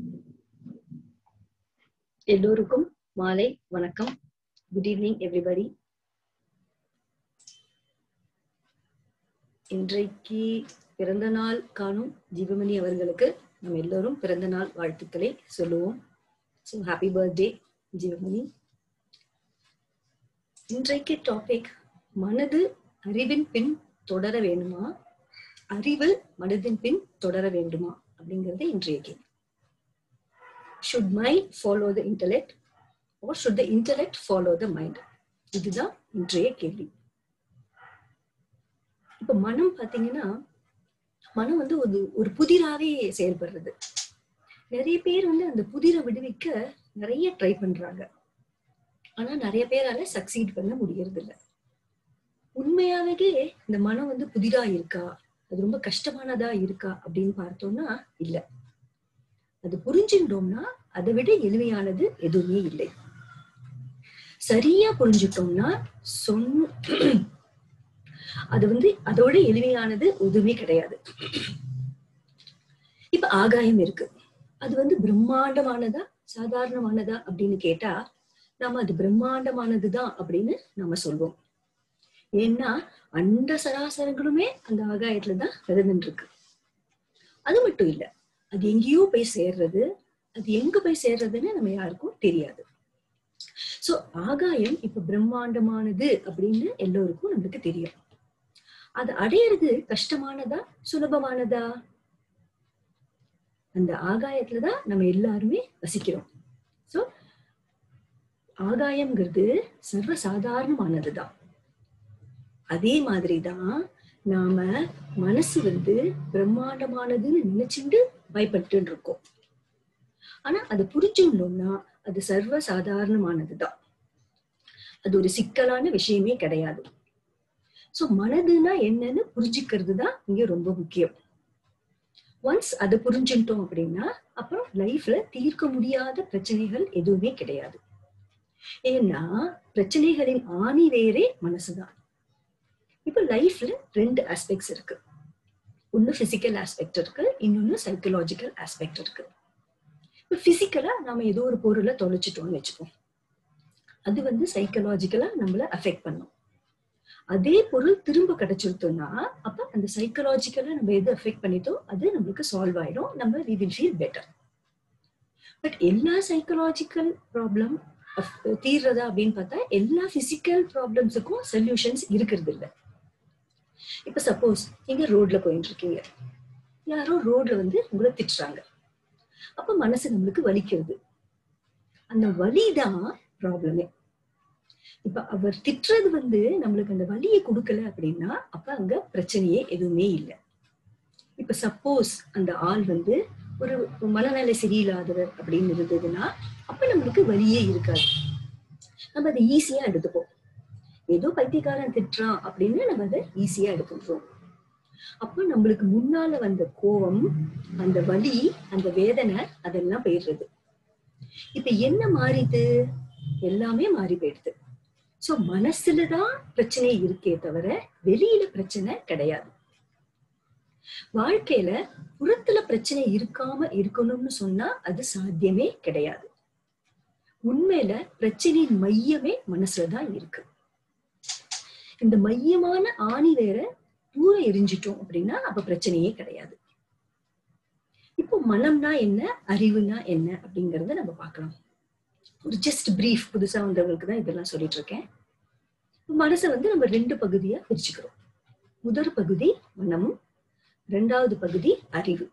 எல்லோருக்கும் மாலை வணக்கம் குட் ஈவினிங் எவ்ரிபடி இன்றைக்கு பிறந்த நாள் காணும் ஜீவமணி அவர்களுக்கு நம்ம எல்லோரும் பிறந்த நாள் வாழ்த்துக்களை சொல்லுவோம் ஸோ ஹாப்பி பர்த்டே ஜீவமணி இன்றைக்கு டாபிக் மனது அறிவின் பின் தொடர வேண்டுமா அறிவு மனதின் பின் தொடர வேண்டுமா அப்படிங்கிறது இன்றைய கேள்வி should mind follow the intellect or should the intellect follow the mind இதுதான் இன்றைய கேள்வி இப்ப மனம் பாத்தீங்கன்னா மனம் வந்து ஒரு ஒரு புதிராவே செயல்படுறது நிறைய பேர் வந்து அந்த புதிரை விடுவிக்க நிறைய ட்ரை பண்றாங்க ஆனா நிறைய பேரால சக்சீட் பண்ண முடியறது இல்ல உண்மையாவே இந்த மனம் வந்து புதிரா இருக்கா அது ரொம்ப கஷ்டமானதா இருக்கா அப்படின்னு பார்த்தோம்னா இல்ல அது புரிஞ்சுட்டோம்னா அதை விட எளிமையானது எதுவுமே இல்லை சரியா புரிஞ்சுட்டோம்னா சொன்ன அது வந்து அதோட எளிமையானது எதுவுமே கிடையாது இப்ப ஆகாயம் இருக்கு அது வந்து பிரம்மாண்டமானதா சாதாரணமானதா அப்படின்னு கேட்டா நாம அது பிரம்மாண்டமானதுதான் அப்படின்னு நம்ம சொல்வோம் ஏன்னா அண்ட சராசரங்களுமே அந்த ஆகாயத்துலதான் விதந்துட்டு இருக்கு அது மட்டும் இல்ல அது எங்கேயோ போய் சேர்றது அது எங்க போய் சேர்றதுன்னு நம்ம யாருக்கும் தெரியாது சோ ஆகாயம் இப்ப பிரம்மாண்டமானது அப்படின்னு எல்லோருக்கும் நம்மளுக்கு தெரியும் அது அடையிறது கஷ்டமானதா சுலபமானதா அந்த ஆகாயத்துலதான் நம்ம எல்லாருமே வசிக்கிறோம் சோ ஆகாயம்ங்கிறது சர்வ சாதாரணமானதுதான் அதே மாதிரிதான் நாம மனசு வந்து பிரம்மாண்டமானதுன்னு நினைச்சுட்டு பயப்பட்டு இருக்கோம் ஆனா அது புரிஞ்சுடணும்னா அது சர்வ சாதாரணமானதுதான் அது ஒரு சிக்கலான விஷயமே கிடையாது சோ மனதுனா என்னன்னு புரிஞ்சுக்கிறது தான் இங்க ரொம்ப முக்கியம் ஒன்ஸ் அதை புரிஞ்சுட்டோம் அப்படின்னா அப்புறம் லைஃப்ல தீர்க்க முடியாத பிரச்சனைகள் எதுவுமே கிடையாது ஏன்னா பிரச்சனைகளின் ஆணி வேறே மனசுதான் இப்ப லைஃப்ல ரெண்டு ஆஸ்பெக்ட்ஸ் இருக்கு ஒன்னு பிசிக்கல் ஆஸ்பெக்ட் இருக்கு இன்னொன்னு சைக்கலாஜிக்கல் ஆஸ்பெக்ட் இருக்கு இப்ப பிசிக்கலா நாம ஏதோ ஒரு பொருளை தொலைச்சிட்டோம்னு வச்சுப்போம் அது வந்து சைக்கலாஜிக்கலா நம்மள அஃபெக்ட் பண்ணும் அதே பொருள் திரும்ப கிடைச்சிருத்தோம்னா அப்ப அந்த சைக்கலாஜிக்கலா நம்ம எது அஃபெக்ட் பண்ணிட்டோ அது நம்மளுக்கு சால்வ் ஆயிடும் நம்ம we will feel better but எல்லா சைக்கலாஜிக்கல் ப்ராப்ளம் தீர்றதா அப்படின்னு பார்த்தா எல்லா பிசிக்கல் ப்ராப்ளம்ஸுக்கும் சொல்யூஷன்ஸ் இருக்கிறது இல்லை இப்ப சப்போஸ் நீங்க ரோட்ல போயிட்டு இருக்கீங்க யாரோ ரோட்ல வந்து உங்களை திட்டுறாங்க அப்ப மனசு நம்மளுக்கு வலிக்கிறது அந்த வலிதான் ப்ராப்ளமே இப்ப அவர் திட்டுறது வந்து நம்மளுக்கு அந்த வலியை கொடுக்கல அப்படின்னா அப்ப அங்க பிரச்சனையே எதுவுமே இல்லை இப்ப சப்போஸ் அந்த ஆள் வந்து ஒரு மனநிலை சரியில்லாதவர் அப்படின்னு இருந்ததுன்னா அப்ப நம்மளுக்கு வலியே இருக்காது நம்ம அதை ஈஸியா எடுத்துப்போம் ஏதோ பைத்தியக்காரன் திட்டுறான் அப்படின்னு நம்ம அதை ஈஸியா எடுத்துக்கிறோம் அப்போ நம்மளுக்கு முன்னால வந்த கோபம் அந்த வலி அந்த வேதனை அதெல்லாம் போயிடுறது இப்ப என்ன மாறிது எல்லாமே மாறி போயிடுது சோ மனசுலதான் பிரச்சனை இருக்கே தவிர வெளியில பிரச்சனை கிடையாது வாழ்க்கையில புறத்துல பிரச்சனை இருக்காம இருக்கணும்னு சொன்னா அது சாத்தியமே கிடையாது உண்மையில பிரச்சனையின் மையமே மனசுலதான் இருக்கு இந்த மையமான ஆணி வேற தூர எரிஞ்சிட்டோம் அப்படின்னா அப்ப பிரச்சனையே கிடையாது இப்போ மனம்னா என்ன அறிவுனா என்ன அப்படிங்கறத நம்ம பார்க்கலாம் ஒரு ஜஸ்ட் பிரீஃப் புதுசா வந்தவங்களுக்கு தான் இதெல்லாம் சொல்லிட்டு இருக்கேன் மனசை வந்து நம்ம ரெண்டு பகுதியா பிரிச்சுக்கிறோம் முதல் பகுதி மனம் இரண்டாவது பகுதி அறிவு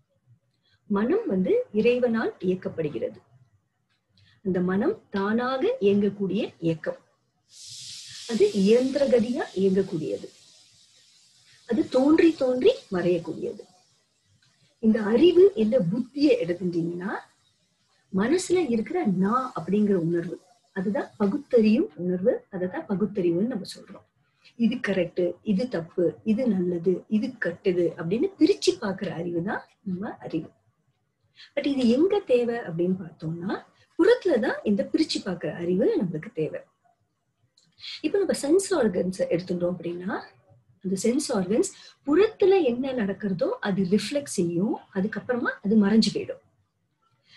மனம் வந்து இறைவனால் இயக்கப்படுகிறது அந்த மனம் தானாக இயங்கக்கூடிய இயக்கம் அது இயந்திரகதியா இயங்கக்கூடியது அது தோன்றி தோன்றி மறையக்கூடியது இந்த அறிவு இல்ல புத்திய எடுத்துட்டீங்கன்னா மனசுல இருக்கிற நான் அப்படிங்கிற உணர்வு அதுதான் பகுத்தறியும் உணர்வு அதுதான் பகுத்தறிவுன்னு நம்ம சொல்றோம் இது கரெக்ட் இது தப்பு இது நல்லது இது கட்டுது அப்படின்னு பிரிச்சு பாக்குற அறிவு தான் நம்ம அறிவு பட் இது எங்க தேவை அப்படின்னு பார்த்தோம்னா புறத்துலதான் இந்த பிரிச்சு பாக்குற அறிவு நம்மளுக்கு தேவை இப்ப நம்ம சென்ஸ் ஆர்கன்ஸ் எடுத்துட்டோம் அப்படின்னா அந்த சென்ஸ் ஆர்கன்ஸ் புறத்துல என்ன நடக்கிறதோ அது ரிஃப்ளெக்ட் செய்யும் அதுக்கப்புறமா அது மறைஞ்சு போயிடும்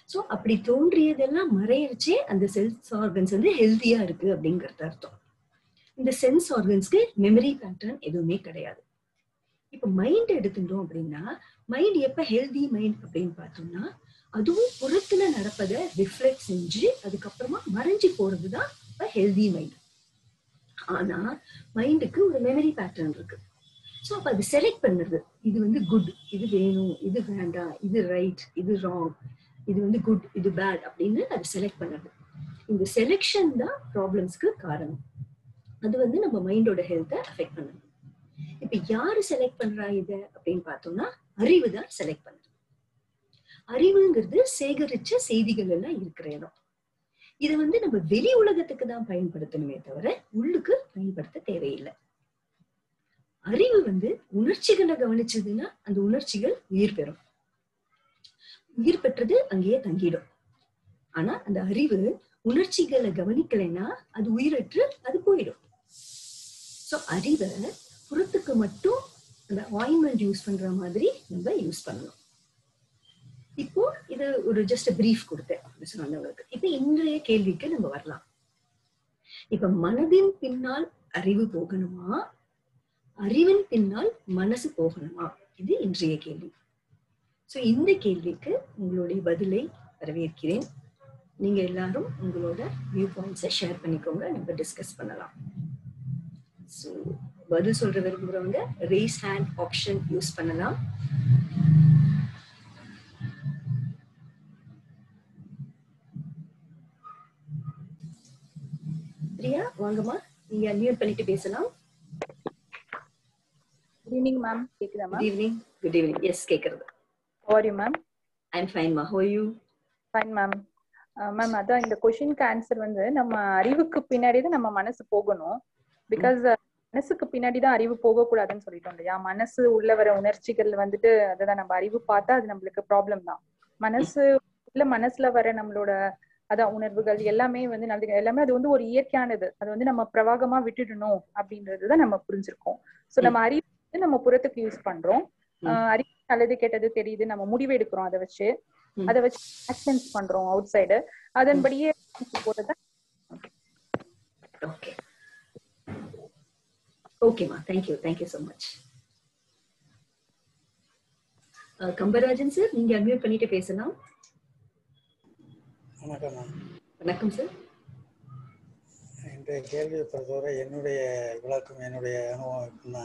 சோ அப்படி தோன்றியதெல்லாம் மறையறச்சே அந்த செல்ஸ் ஆர்கன்ஸ் வந்து ஹெல்தியா இருக்கு அப்படிங்கறது அர்த்தம் இந்த சென்ஸ் ஆர்கன்ஸ்க்கு மெமரி பேட்டர்ன் எதுவுமே கிடையாது இப்ப மைண்ட் எடுத்துட்டோம் அப்படின்னா மைண்ட் எப்ப ஹெல்தி மைண்ட் அப்படின்னு பார்த்தோம்னா அதுவும் புறத்துல நடப்பதை ரிஃப்ளெக்ட் செஞ்சு அதுக்கப்புறமா மறைஞ்சு போறதுதான் ஹெல்தி மைண்ட் ஆனா மைண்டுக்கு ஒரு மெமரி பேட்டர்ன் இருக்கு ஸோ அப்ப அது செலக்ட் பண்ணுறது இது வந்து குட் இது வேணும் இது வேண்டாம் இது ரைட் இது ராங் இது வந்து குட் இது பேட் அப்படின்னு அது செலக்ட் பண்ணுறது இந்த செலெக்ஷன் தான் ப்ராப்ளம்ஸ்க்கு காரணம் அது வந்து நம்ம மைண்டோட ஹெல்த்தை அஃபெக்ட் பண்ணுது இப்ப யாரு செலக்ட் பண்றா இத அப்படின்னு பார்த்தோம்னா அறிவு தான் செலக்ட் பண்ணுது அறிவுங்கிறது சேகரிச்ச செய்திகள் எல்லாம் இருக்கிற இடம் இதை வந்து நம்ம வெளி உலகத்துக்கு தான் பயன்படுத்தணுமே தவிர உள்ளுக்கு பயன்படுத்த தேவையில்லை அறிவு வந்து உணர்ச்சிகளை கவனிச்சதுன்னா அந்த உணர்ச்சிகள் உயிர் பெறும் உயிர் பெற்றது அங்கேயே தங்கிடும் ஆனா அந்த அறிவு உணர்ச்சிகளை கவனிக்கலைன்னா அது உயிரற்று அது போயிடும் சோ அறிவை புறத்துக்கு மட்டும் அந்த ஆயின்மெண்ட் யூஸ் பண்ற மாதிரி நம்ம யூஸ் பண்ணணும் இப்போ இது ஒரு ஜஸ்ட் பிரீஃப் கொடுத்தேன் சொன்னவங்களுக்கு இப்ப இன்றைய கேள்விக்கு நம்ம வரலாம் இப்ப மனதின் பின்னால் அறிவு போகணுமா அறிவின் பின்னால் மனசு போகணுமா இது இன்றைய கேள்வி சோ இந்த கேள்விக்கு உங்களுடைய பதிலை வரவேற்கிறேன் நீங்க எல்லாரும் உங்களோட வியூ பாயிண்ட்ஸை ஷேர் பண்ணிக்கோங்க நம்ம டிஸ்கஸ் பண்ணலாம் ஸோ பதில் சொல்ற விரும்புறவங்க ரேஸ் ஹேண்ட் ஆப்ஷன் யூஸ் பண்ணலாம் பிரியா வாங்கம்மா நீங்க அன்மியூட் பண்ணிட்டு பேசலாம் குட் ஈவினிங் மேம் கேக்குதா good ma'am evening good evening yes கேக்குறது how you ma'am I am fine மா how you fine ma'am ma'am அதான் இந்த கொஷினுக்கு ஆன்சர் வந்து நம்ம அறிவுக்கு பின்னாடி தான் நம்ம மனசு போகணும் பிகாஸ் மனசுக்கு பின்னாடி தான் அறிவு போகக்கூடாதுன்னு சொல்லிட்டோம் இல்லையா மனசு உள்ள வர உணர்ச்சிகள் வந்துட்டு அதுதான் நம்ம அறிவு பார்த்தா அது நம்மளுக்கு ப்ராப்ளம் தான் மனசு உள்ள மனசுல வர நம்மளோட அதான் உணர்வுகள் எல்லாமே வந்து நல்லது எல்லாமே அது வந்து ஒரு இயற்கையானது அது வந்து நம்ம பிரவாகமா விட்டுடணும் அப்படின்றதுதான் நம்ம புரிஞ்சிருக்கோம் சோ நம்ம அறிவு வந்து நம்ம புறத்துக்கு யூஸ் பண்றோம் ஆஹ் அறிவு நல்லது கெட்டது தெரியுது நம்ம முடிவு எடுக்கிறோம் அதை வச்சு ம். அதை வச்சு ஆக்ஷன்ஸ் பண்றோம் அவுட் சைடு அதன்படியே போறது ஓகே ஓகேம்மா thank you thank you so much Kambarajan sir நீங்க அன்மியூட் பண்ணிட்டு பேசலாம் வணக்கம் மேம் வணக்கம் சார் இன்றைய கேள்வியை பொறுத்தவரை என்னுடைய விளக்கம் என்னுடைய அனுபவம் எப்படின்னா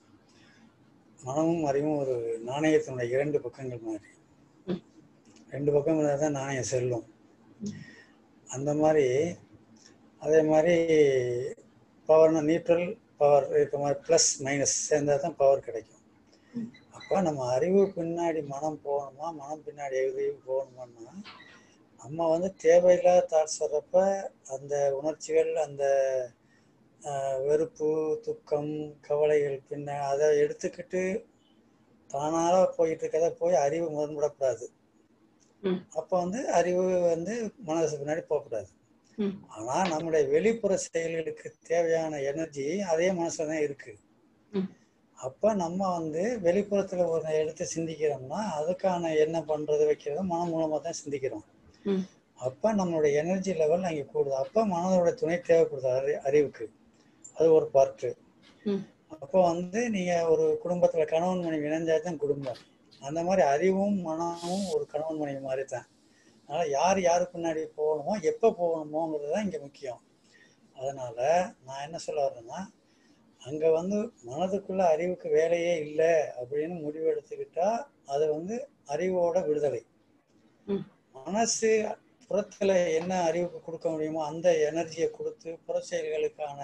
மனமும் அறிவும் ஒரு நாணயத்தினுடைய இரண்டு பக்கங்கள் மாதிரி ம். ரெண்டு பக்கம் இருந்தால் தான் நாணயம் செல்லும் அந்த மாதிரி அதே மாதிரி பவர்னா நியூட்ரல் பவர் இருக்க மாதிரி ப்ளஸ் மைனஸ் சேர்ந்தால் தான் பவர் கிடைக்கும் ம். அப்போ நம்ம அறிவு பின்னாடி மனம் போகணுமா மனம் பின்னாடி அறிவு போகணுமான்னா நம்ம வந்து தேவையில்லாத தாட்ஸ் வர்றப்ப அந்த உணர்ச்சிகள் அந்த ஆஹ், வெறுப்பு துக்கம் கவலைகள் பின்ன அதை எடுத்துக்கிட்டு தானாக போயிட்டு இருக்கதை போய் அறிவு முரண்படக்கூடாது ம். அப்போ வந்து அறிவு வந்து மனசு பின்னாடி போகக்கூடாது ம். ஆனா நம்முடைய வெளிப்புற செயல்களுக்கு தேவையான எனர்ஜி அதே மனசுல தான் இருக்கு ம். அப்ப நம்ம வந்து வெளிப்புறத்துல ஒரு எடுத்து சிந்திக்கிறோம்னா அதுக்கான என்ன பண்றது வைக்கிறது மனம் மூலமா தான் சிந்திக்கிறோம் ம். அப்ப நம்மளுடைய எனர்ஜி லெவல் அங்கே கூடுது அப்ப மனதோட துணை தேவைப்படுது அறி அறிவுக்கு அது ஒரு பார்ட்டு ம். அப்போ வந்து நீங்க ஒரு குடும்பத்துல கணவன் மனைவி இணைஞ்சா தான் குடும்பம் அந்த மாதிரி அறிவும் மனமும் ஒரு கணவன் மனைவி மாதிரி தான் அதனால யார் யாரு பின்னாடி போகணுமோ எப்போ போகணுமோங்கிறது தான் இங்க முக்கியம் அதனால நான் என்ன சொல்ல வர்றேன்னா அங்க வந்து மனதுக்குள்ள அறிவுக்கு வேலையே இல்லை அப்படின்னு முடிவு எடுத்துக்கிட்டா அது வந்து அறிவோட விடுதலை ம். மனசு புறத்துல என்ன அறிவுக்கு கொடுக்க முடியுமோ அந்த எனர்ஜியை கொடுத்து புற செயல்களுக்கான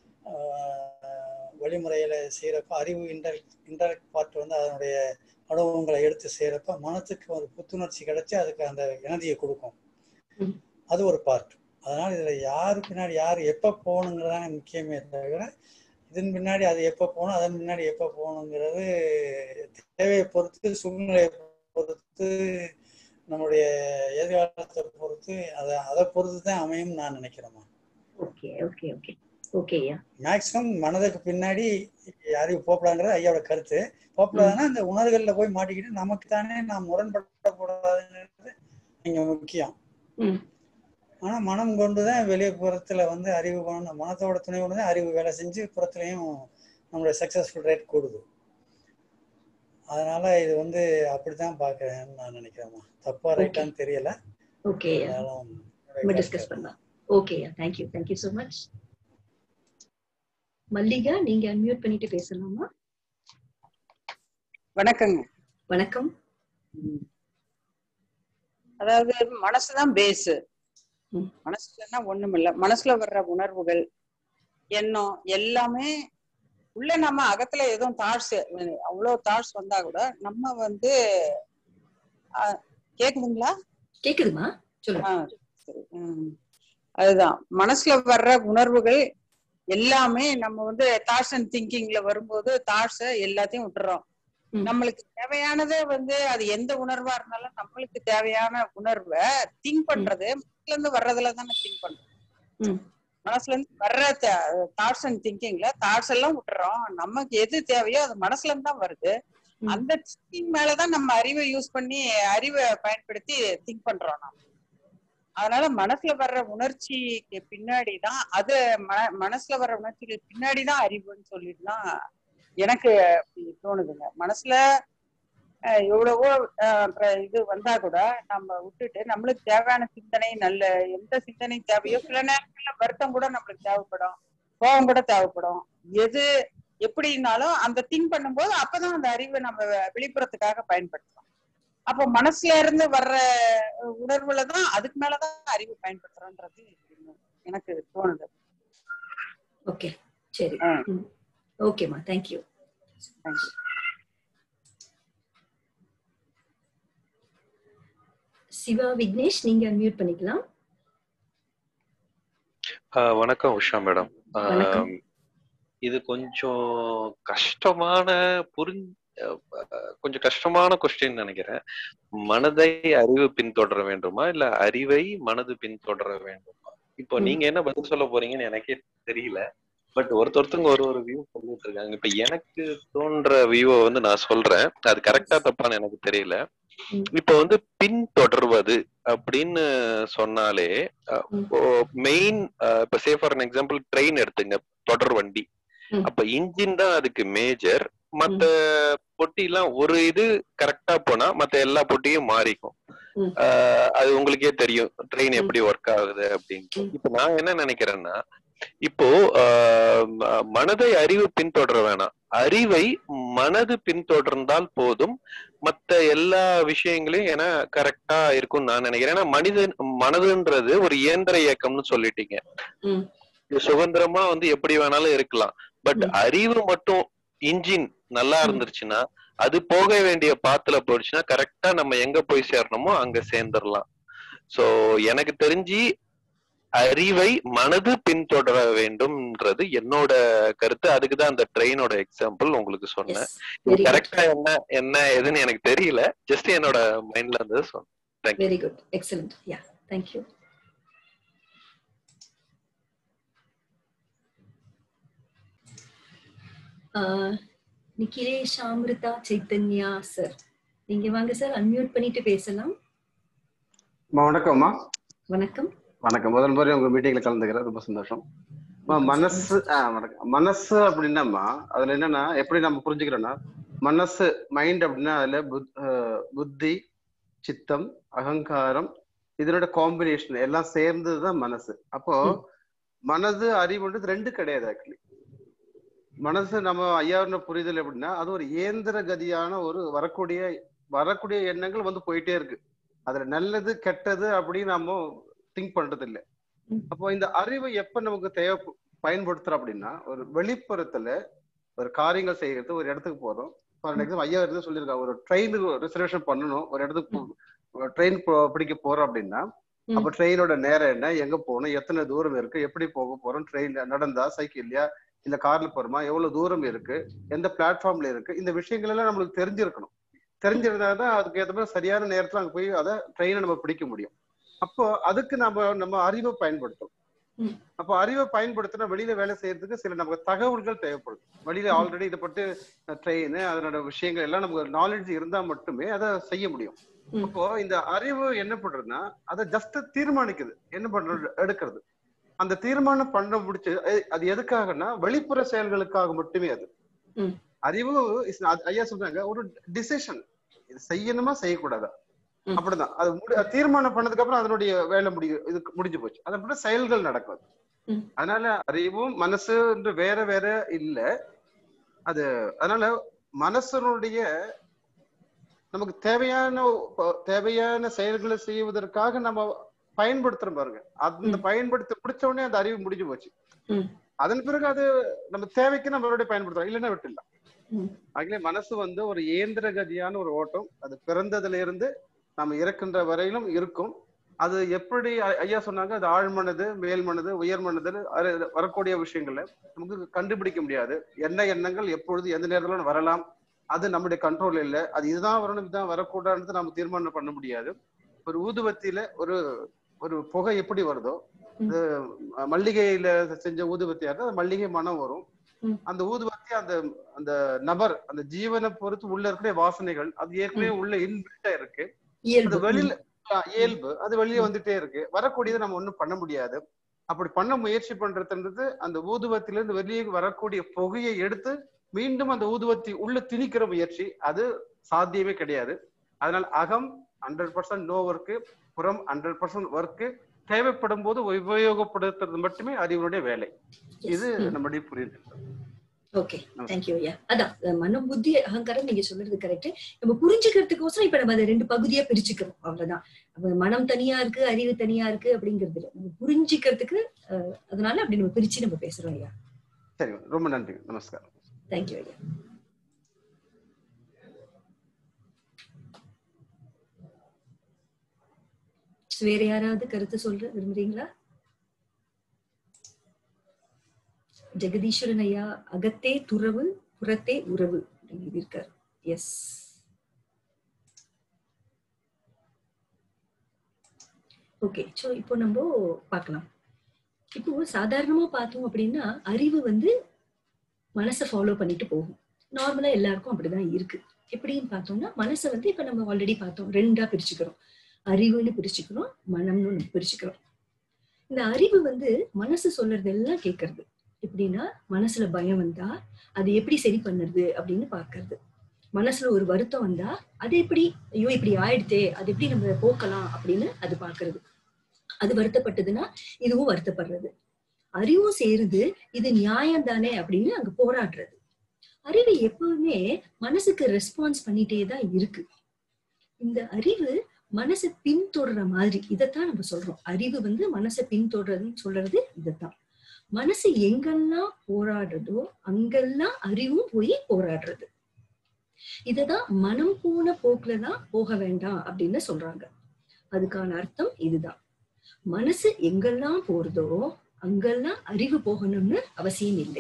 ஆஹ், வழிமுறையில செய்யறப்ப அறிவு இன்டர்க் இன்டர்க் பார்ட் வந்து அதனுடைய அனுபவங்களை எடுத்து செய்யறப்ப மனத்துக்கு ஒரு புத்துணர்ச்சி கிடைச்சு அதுக்கு அந்த எனர்ஜியை கொடுக்கும் ம். அது ஒரு பார்ட் அதனால இதுல யாரு பின்னாடி யார் எப்ப போகணுங்கிறதான முக்கியமே தவிர இதன் பின்னாடி அது எப்ப போகணும் அதன் பின்னாடி எப்ப போகணுங்கிறது தேவையை பொறுத்து சூழ்நிலையை பொறுத்து நம்மளுடைய எதிர்காலத்தை பொறுத்து அதை அதை பொறுத்து தான் அமையும் நான் நினைக்கிறேம்மா ஓகே ஓகே ஓகே ஓகேயா மேக்சிமம் மனதுக்கு பின்னாடி அறிவு போப்படாங்கிறது ஐயாவோட கருத்து போப்படாதுன்னா அந்த உணர்வுகள்ல போய் மாட்டிக்கிட்டு நமக்கு தானே நாம் முரண்படக்கூடாதுங்கிறது இங்க முக்கியம் ம். ஆனா மனம் கொண்டுதான் வெளியே புறத்துல வந்து அறிவு பண்ணணும் மனத்தோட துணை கொண்டு தான் அறிவு வேலை செஞ்சு புறத்துலயும் நம்மளுடைய சக்சஸ்ஃபுல் ரேட் கூடுது அதனால இது வந்து அப்படித்தான் பாக்குறேன்னு நான் நினைக்கிறேம்மா தப்பா ரைட்டான்னு தெரியல ஓகே இருந்தாலும் நம்ம டிஸ்கஸ் பண்ணலாம் okay thank you thank you so much Mallika நீங்க அன்மியூட் பண்ணிட்டு பேசலாமா வணக்கங்க வணக்கம் அதாவது மனசுதான் பேஸ் ம். மனசுலன்னா ஒண்ணுமில்ல மனசுல வர்ற உணர்வுகள் எண்ணம் எல்லாமே உள்ள நம்ம அகத்துல எதுவும் தாட்ஸ் அவ்வளவு தாட்ஸ் வந்தா கூட நம்ம வந்து அஹ், கேக்குதுங்களா கேக்குதுமா சொல்லுங்க ஆ, சரி ம். அதுதான் மனசுல வர்ற உணர்வுகள் எல்லாமே நம்ம வந்து தாட்ஸ் அண்ட் திங்கிங்ல வரும்போது தாட்ஸ் எல்லாத்தையும் விட்டுறோம் ம். நம்மளுக்கு தேவையானதை வந்து அது எந்த உணர்வா இருந்தாலும் நம்மளுக்கு தேவையான உணர்வை திங்க் பண்றது மனசுல இருந்து வர்றதுல தானே திங்க் பண்றோம் ம். மனசுல இருந்து வர்ற தாட்ஸ் அண்ட் திங்கிங்ல தாட்ஸ் எல்லாம் விட்டுறோம் நமக்கு எது தேவையோ அது மனசுல இருந்து தான் வருது ம். அந்த திங்கிங் மேலதான் நம்ம அறிவை யூஸ் பண்ணி அறிவை பயன்படுத்தி திங்க் பண்றோம் நம்ம அதனால மனசுல வர்ற உணர்ச்சிக்கு பின்னாடிதான் அது ம- மனசுல வர்ற உணர்ச்சிக்கு பின்னாடிதான் அறிவுன்னு சொல்லிட்டு தான் எனக்கு அப்படி தோணுதுங்க மனசுல அஹ், எவ்வளவோ அஹ், அப்புறம் இது வந்தா கூட நம்ம விட்டுட்டு நம்மளுக்கு தேவையான சிந்தனை நல்ல எந்த சிந்தனை தேவையோ சில நேரங்கள்ல வருத்தம் கூட நம்மளுக்கு தேவைப்படும் கோபம் கூட தேவைப்படும் எது எப்படின்னாலும் அந்த திங்க் பண்ணும்போது அப்பதான் அந்த அறிவை நம்ம வெளிப்புறத்துக்காக பயன்படுத்துறோம் அப்போ மனசுல இருந்து வர்ற உணர்வுல தான் அதுக்கு மேலதான் அறிவு பயன்படுத்துறோன்றது எனக்கு தோணுது ஓகே சரி ஆ. ஓகேம்மா தேங்க்யூ தேங்க்யூ சிவா விக்னேஷ் நீங்க அன்மியூட் பண்ணிக்கலாம் ஆஹ் வணக்கம் உஷா மேடம் வணக்கம். இது கொஞ்சம் கஷ்டமான புரிஞ் அஹ் கொஞ்சம் கஷ்டமான கொஸ்டின் நினைக்கிறேன் மனதை அறிவு பின்தொடர வேண்டுமா இல்ல அறிவை மனது பின்தொடர வேண்டுமா இப்போ ம். நீங்க என்ன பதில் சொல்ல போறீங்கன்னு எனக்கே தெரியல பட் ஒருத்தொருத்தங்க ஒரு ஒரு வியூ சொல்லிட்டு இருக்காங்க இப்ப எனக்கு தோன்ற வியூவை வந்து நான் சொல்றேன் அது கரெக்டா தப்பான்னு எனக்கு தெரியல ம். இப்ப வந்து பின்தொடர்வது அப்படின்னு சொன்னாலே ம். மெயின் இப்ப சே ஃபார் எக்ஸாம்பிள் ட்ரெயின் எடுத்துங்க தொடர் வண்டி ம். அப்ப இன்ஜின் தான் அதுக்கு மேஜர் மத்த பொட்டி எல்லாம் ஒரு இது கரெக்டா போனா மத்த எல்லா பொட்டியும் மாறிக்கும் ம். ஆஹ் அது உங்களுக்கே தெரியும் ட்ரெயின் ம். எப்படி ஒர்க் ஆகுது அப்படின்ட்டு ம். இப்ப நான் என்ன நினைக்கிறேன்னா இப்போ ஆஹ் ம- மனதை அறிவு பின்தொடர வேணாம் அறிவை மனது பின்தொடர்ந்தால் போதும் மத்த எல்லா விஷயங்களையும் ஏன்னா கரெக்டா இருக்கும்னு நான் நினைக்கிறேன் ஏன்னா மனிதன் மனதுன்றது ஒரு இயந்திர இயக்கம்னு சொல்லிட்டீங்க ம். இது சுதந்திரமா வந்து எப்படி வேணாலும் இருக்கலாம் பட் ம். அறிவு மட்டும் இன்ஜின் நல்லா ம். இருந்துச்சுன்னா அது போக வேண்டிய பாத்துல போயிடுச்சுன்னா கரெக்டா நம்ம எங்க போய் சேரணுமோ அங்க சேர்ந்துடலாம் சோ எனக்கு தெரிஞ்சு அறிவை மனது பின்தொடர வேண்டும்ன்றது என்னோட கருத்து அதுக்குதான் அந்த ட்ரெயினோட எக்ஸாம்பிள் உங்களுக்கு சொன்னேன் எஸ் வெரி குட் கரெக்டா என்ன என்ன எதுன்னு எனக்கு தெரியல ஜஸ்ட் என்னோட மைண்ட்ல இருந்தது சொன்னேன் very good excellent yeah thank you Nikhilesh Amrita Chaitanya sir நீங்க வாங்க சார் அன்மியூட் பண்ணிட்டு பேசலாம் அம்மா, வணக்கம்மா வணக்கம் வணக்கம் முதல் முறை உங்க மீட்டிங்ல கலந்துக்கிறேன் ரொம்ப சந்தோஷம் அம்மா, மனசு ஆ, வணக்கம் மனசு அப்படின்னாம்மா அதுல என்னன்னா எப்படி நம்ம புரிஞ்சுக்கிறோம்னா மனசு மைண்ட் அப்படின்னா அதுல புத்- அஹ், புத்தி சித்தம் அகங்காரம் இதனோட காம்பினேஷன் எல்லாம் சேர்ந்ததுதான் மனசு அப்போ ம். மனது அறிவுன்றது ரெண்டு கிடையாது ஆக்சுவலி மனசு நம்ம ஐயாவோட புரிதல் எப்படின்னா அது ஒரு இயந்திர கதியான ஒரு வரக்கூடிய வரக்கூடிய எண்ணங்கள் வந்து போயிட்டே இருக்கு அதுல நல்லது கெட்டது அப்படின்னு நம்ம திங்க் பண்றது இல்ல ம். அப்போ இந்த அறிவை எப்ப நமக்கு தேவை பயன்படுத்துறோம் அப்படின்னா ஒரு வெளிப்புறத்துல ஒரு காரியங்கள் செய்யறது ஒரு இடத்துக்கு போறோம் ஃபார் எக்ஸாம்பிள் ஐயா இருந்து சொல்லியிருக்காங்க ஒரு ட்ரெயினுக்கு ரிசர்வேஷன் பண்ணணும் ஒரு இடத்துக்கு ட்ரெயின் பிடிக்க போறோம் அப்படின்னா ம். அப்ப ட்ரெயினோட நேரம் என்ன எங்க போகணும் எத்தனை தூரம் இருக்கு எப்படி போக போறோம் ட்ரெயின்ல நடந்தா சைக்கிள்லயா இல்ல கார்ல போறோமா எவ்வளவு தூரம் இருக்கு எந்த பிளாட்ஃபார்ம்ல இருக்கு இந்த விஷயங்கள் எல்லாம் நம்மளுக்கு தெரிஞ்சிருக்கணும் தெரிஞ்சிருந்தாதான் அதுக்கு ஏற்ற மாதிரி சரியான நேரத்துல அங்க போய் அதை ட்ரெயினை நம்ம பிடிக்க முடியும் அப்போ அதுக்கு நம்ம நம்ம அறிவை பயன்படுத்தும் ம். அப்போ அறிவை பயன்படுத்தினா வெளியில வேலை செய்யறதுக்கு சில நமக்கு தகவல்கள் தேவைப்படும் வெளியில ஆல்ரெடி இதை பற்றி ட்ரெயின் அதனோட விஷயங்கள் எல்லாம் நமக்கு நாலேஜ் இருந்தா மட்டுமே அதை செய்ய முடியும் ம். அப்போ இந்த அறிவு என்ன பண்றதுன்னா அதை ஜஸ்ட் தீர்மானிக்குது என்ன பண்றது எடுக்கிறது அந்த தீர்மானம் பண்ண முடிச்சு அஹ் அது எதுக்காகன்னா வெளிப்புற செயல்களுக்காக மட்டுமே அது ம். அறிவு is- அது ஐயா சொல்றாங்க ஒரு டிசிஷன் இது செய்யணுமா செய்யக்கூடாதா ம். அப்படிதான் அது முடி- அது தீர்மானம் பண்ணதுக்கு அப்புறம் அதனுடைய வேலை முடி இது முடிஞ்சு போச்சு அது அப்புறம் செயல்கள் நடக்கும் ம். அதனால அறிவும் மனசு வேற வேற இல்ல அது அதனால மனசனுடைய நமக்கு தேவையான ப- தேவையான செயல்களை செய்வதற்காக நம்ம பயன்படுத்துறோம் பாருங்க அந்த ம். பயன்படுத்த பிடிச்ச உடனே அந்த அறிவு முடிஞ்சு போச்சு ம். அதன் பிறகு அது நம்ம தேவைக்கு நம்ம மறுபடியும் பயன்படுத்துறோம் இல்லைன்னா விட்டுலாம் ம். ஆகவே மனசு வந்து ஒரு இயந்திர கதியான ஒரு ஓட்டம் அது பிறந்ததுல இருந்து நம்ம இறக்கின்ற வரையிலும் இருக்கும் அது எப்படி ஐ- ஐயா சொன்னாங்க அது ஆழ்மனது மேல்மனது உயர்மனது அது வரக்கூடிய விஷயங்களை நமக்கு கண்டுபிடிக்க முடியாது என்ன எண்ணங்கள் எப்பொழுது எந்த நேரத்துல வரலாம் அது நம்முடைய கண்ட்ரோல் இல்லை அது இதுதான் வரணும் இதுதான் வரக்கூடாதுன்னு நம்ம தீர்மானம் பண்ண முடியாது ஒரு ஊதுவத்தியில ஒரு ஒரு புகை எப்படி வருதோ ம். இது மல்லிகையில செஞ்ச ஊதுவத்தியா இருந்தா அது மல்லிகை மனம் வரும் ம். அந்த ஊதுவத்தி அந்த அந்த நபர் அந்த ஜீவனை பொறுத்து உள்ள இருக்கிற வாசனைகள் அது ஏற்கனவே உள்ள இன்பில்ட்டா இருக்கு அது இயல்பு வெளியில ஆ, இயல்பு அது வெளியே வந்துட்டே இருக்கு வரக்கூடியதை நம்ம ஒண்ணும் பண்ண முடியாது அப்படி பண்ண முயற்சி பண்றதுன்றது அந்த ஊதுவத்தில இருந்து வெளியே வரக்கூடிய புகையை எடுத்து மீண்டும் அந்த ஊதுவத்தி உள்ள திணிக்கிற முயற்சி அது சாத்தியமே கிடையாது அதனால அகம் ஹண்ட்ரட் பர்சன்ட் நோ ஒர்க்கு புறம் ஹண்ட்ரட் பர்சன்ட் ஒர்க்கு தேவைப்படும் போது உபயோகப்படுத்துறது மட்டுமே அறிவனுடைய வேலை இது ம். நம்முடைய புரியுது ஓகே தேங்க்யூ ஐயா அதான் அஹ் மனம் புத்தி அகங்காரம் நீங்க சொல்றது கரெக்ட் நம்ம புரிஞ்சுக்கிறதுக்கோசரம் இப்ப நம்ம அதை ரெண்டு பகுதியா பிரிச்சுக்கிறோம் அவ்வளவுதான் அப்ப மனம் தனியா இருக்கு அறிவு தனியா இருக்கு அப்படிங்கிறது இல்ல நம்ம புரிஞ்சுக்கிறதுக்கு அஹ், அதனால அப்படி நம்ம பிரிச்சு நம்ம பேசுறோம் ஐயா சரி ரொம்ப நன்றி நமஸ்காரம் தேங்க்யூ ஐயா வேற யாராவது கருத்து சொல்ற விரும்புறீங்களா ஜெகதீஸ்வரன் ஐயா அகத்தே துறவு புறத்தே உறவு அப்படின்னு எழுதியிருக்காரு எஸ் ஓகே சோ இப்போ நம்ம பார்க்கலாம் இப்போ சாதாரணமா பார்த்தோம் அப்படின்னா அறிவு வந்து மனசை ஃபாலோ பண்ணிட்டு போகும் நார்மலா எல்லாருக்கும் அப்படிதான் இருக்கு எப்படின்னு பார்த்தோம்னா மனசை வந்து இப்ப நம்ம ஆல்ரெடி பார்த்தோம் ரெண்டா பிரிச்சுக்கிறோம் அறிவுன்னு பிரிச்சுக்கிறோம் மனம்னு ஒண்ணு பிரிச்சுக்கிறோம் இந்த அறிவு வந்து மனசு சொல்றதெல்லாம் கேட்கறது எப்படின்னா மனசுல பயம் வந்தா அது எப்படி சரி பண்ணுறது அப்படின்னு பார்க்கறது மனசுல ஒரு வருத்தம் வந்தா அது எப்படி ஐயோ இப்படி ஆயிடுதே அது எப்படி நம்ம போக்கலாம் அப்படின்னு அது பார்க்கறது அது வருத்தப்பட்டதுன்னா இதுவும் வருத்தப்படுறது அறிவும் சேருது இது நியாயம் தானே அப்படின்னு அங்க போராடுறது அறிவு எப்பவுமே மனசுக்கு ரெஸ்பான்ஸ் பண்ணிட்டே தான் இருக்கு இந்த அறிவு மனசை பின்தொடர்ற மாதிரி இதைத்தான் நம்ம சொல்றோம் அறிவு வந்து மனசை பின்தொடர்றதுன்னு சொல்றது இதைத்தான் மனசு எங்கெல்லாம் போராடுறதோ அங்கெல்லாம் அறிவும் போய் போராடுறது இததான் மனம் போன போக்குல தான் போக வேண்டாம் அப்படின்னு சொல்றாங்க அதுக்கான அர்த்தம் இதுதான் மனசு எங்கெல்லாம் போறதோ அங்கெல்லாம் அறிவு போகணும்னு அவசியம் இல்லை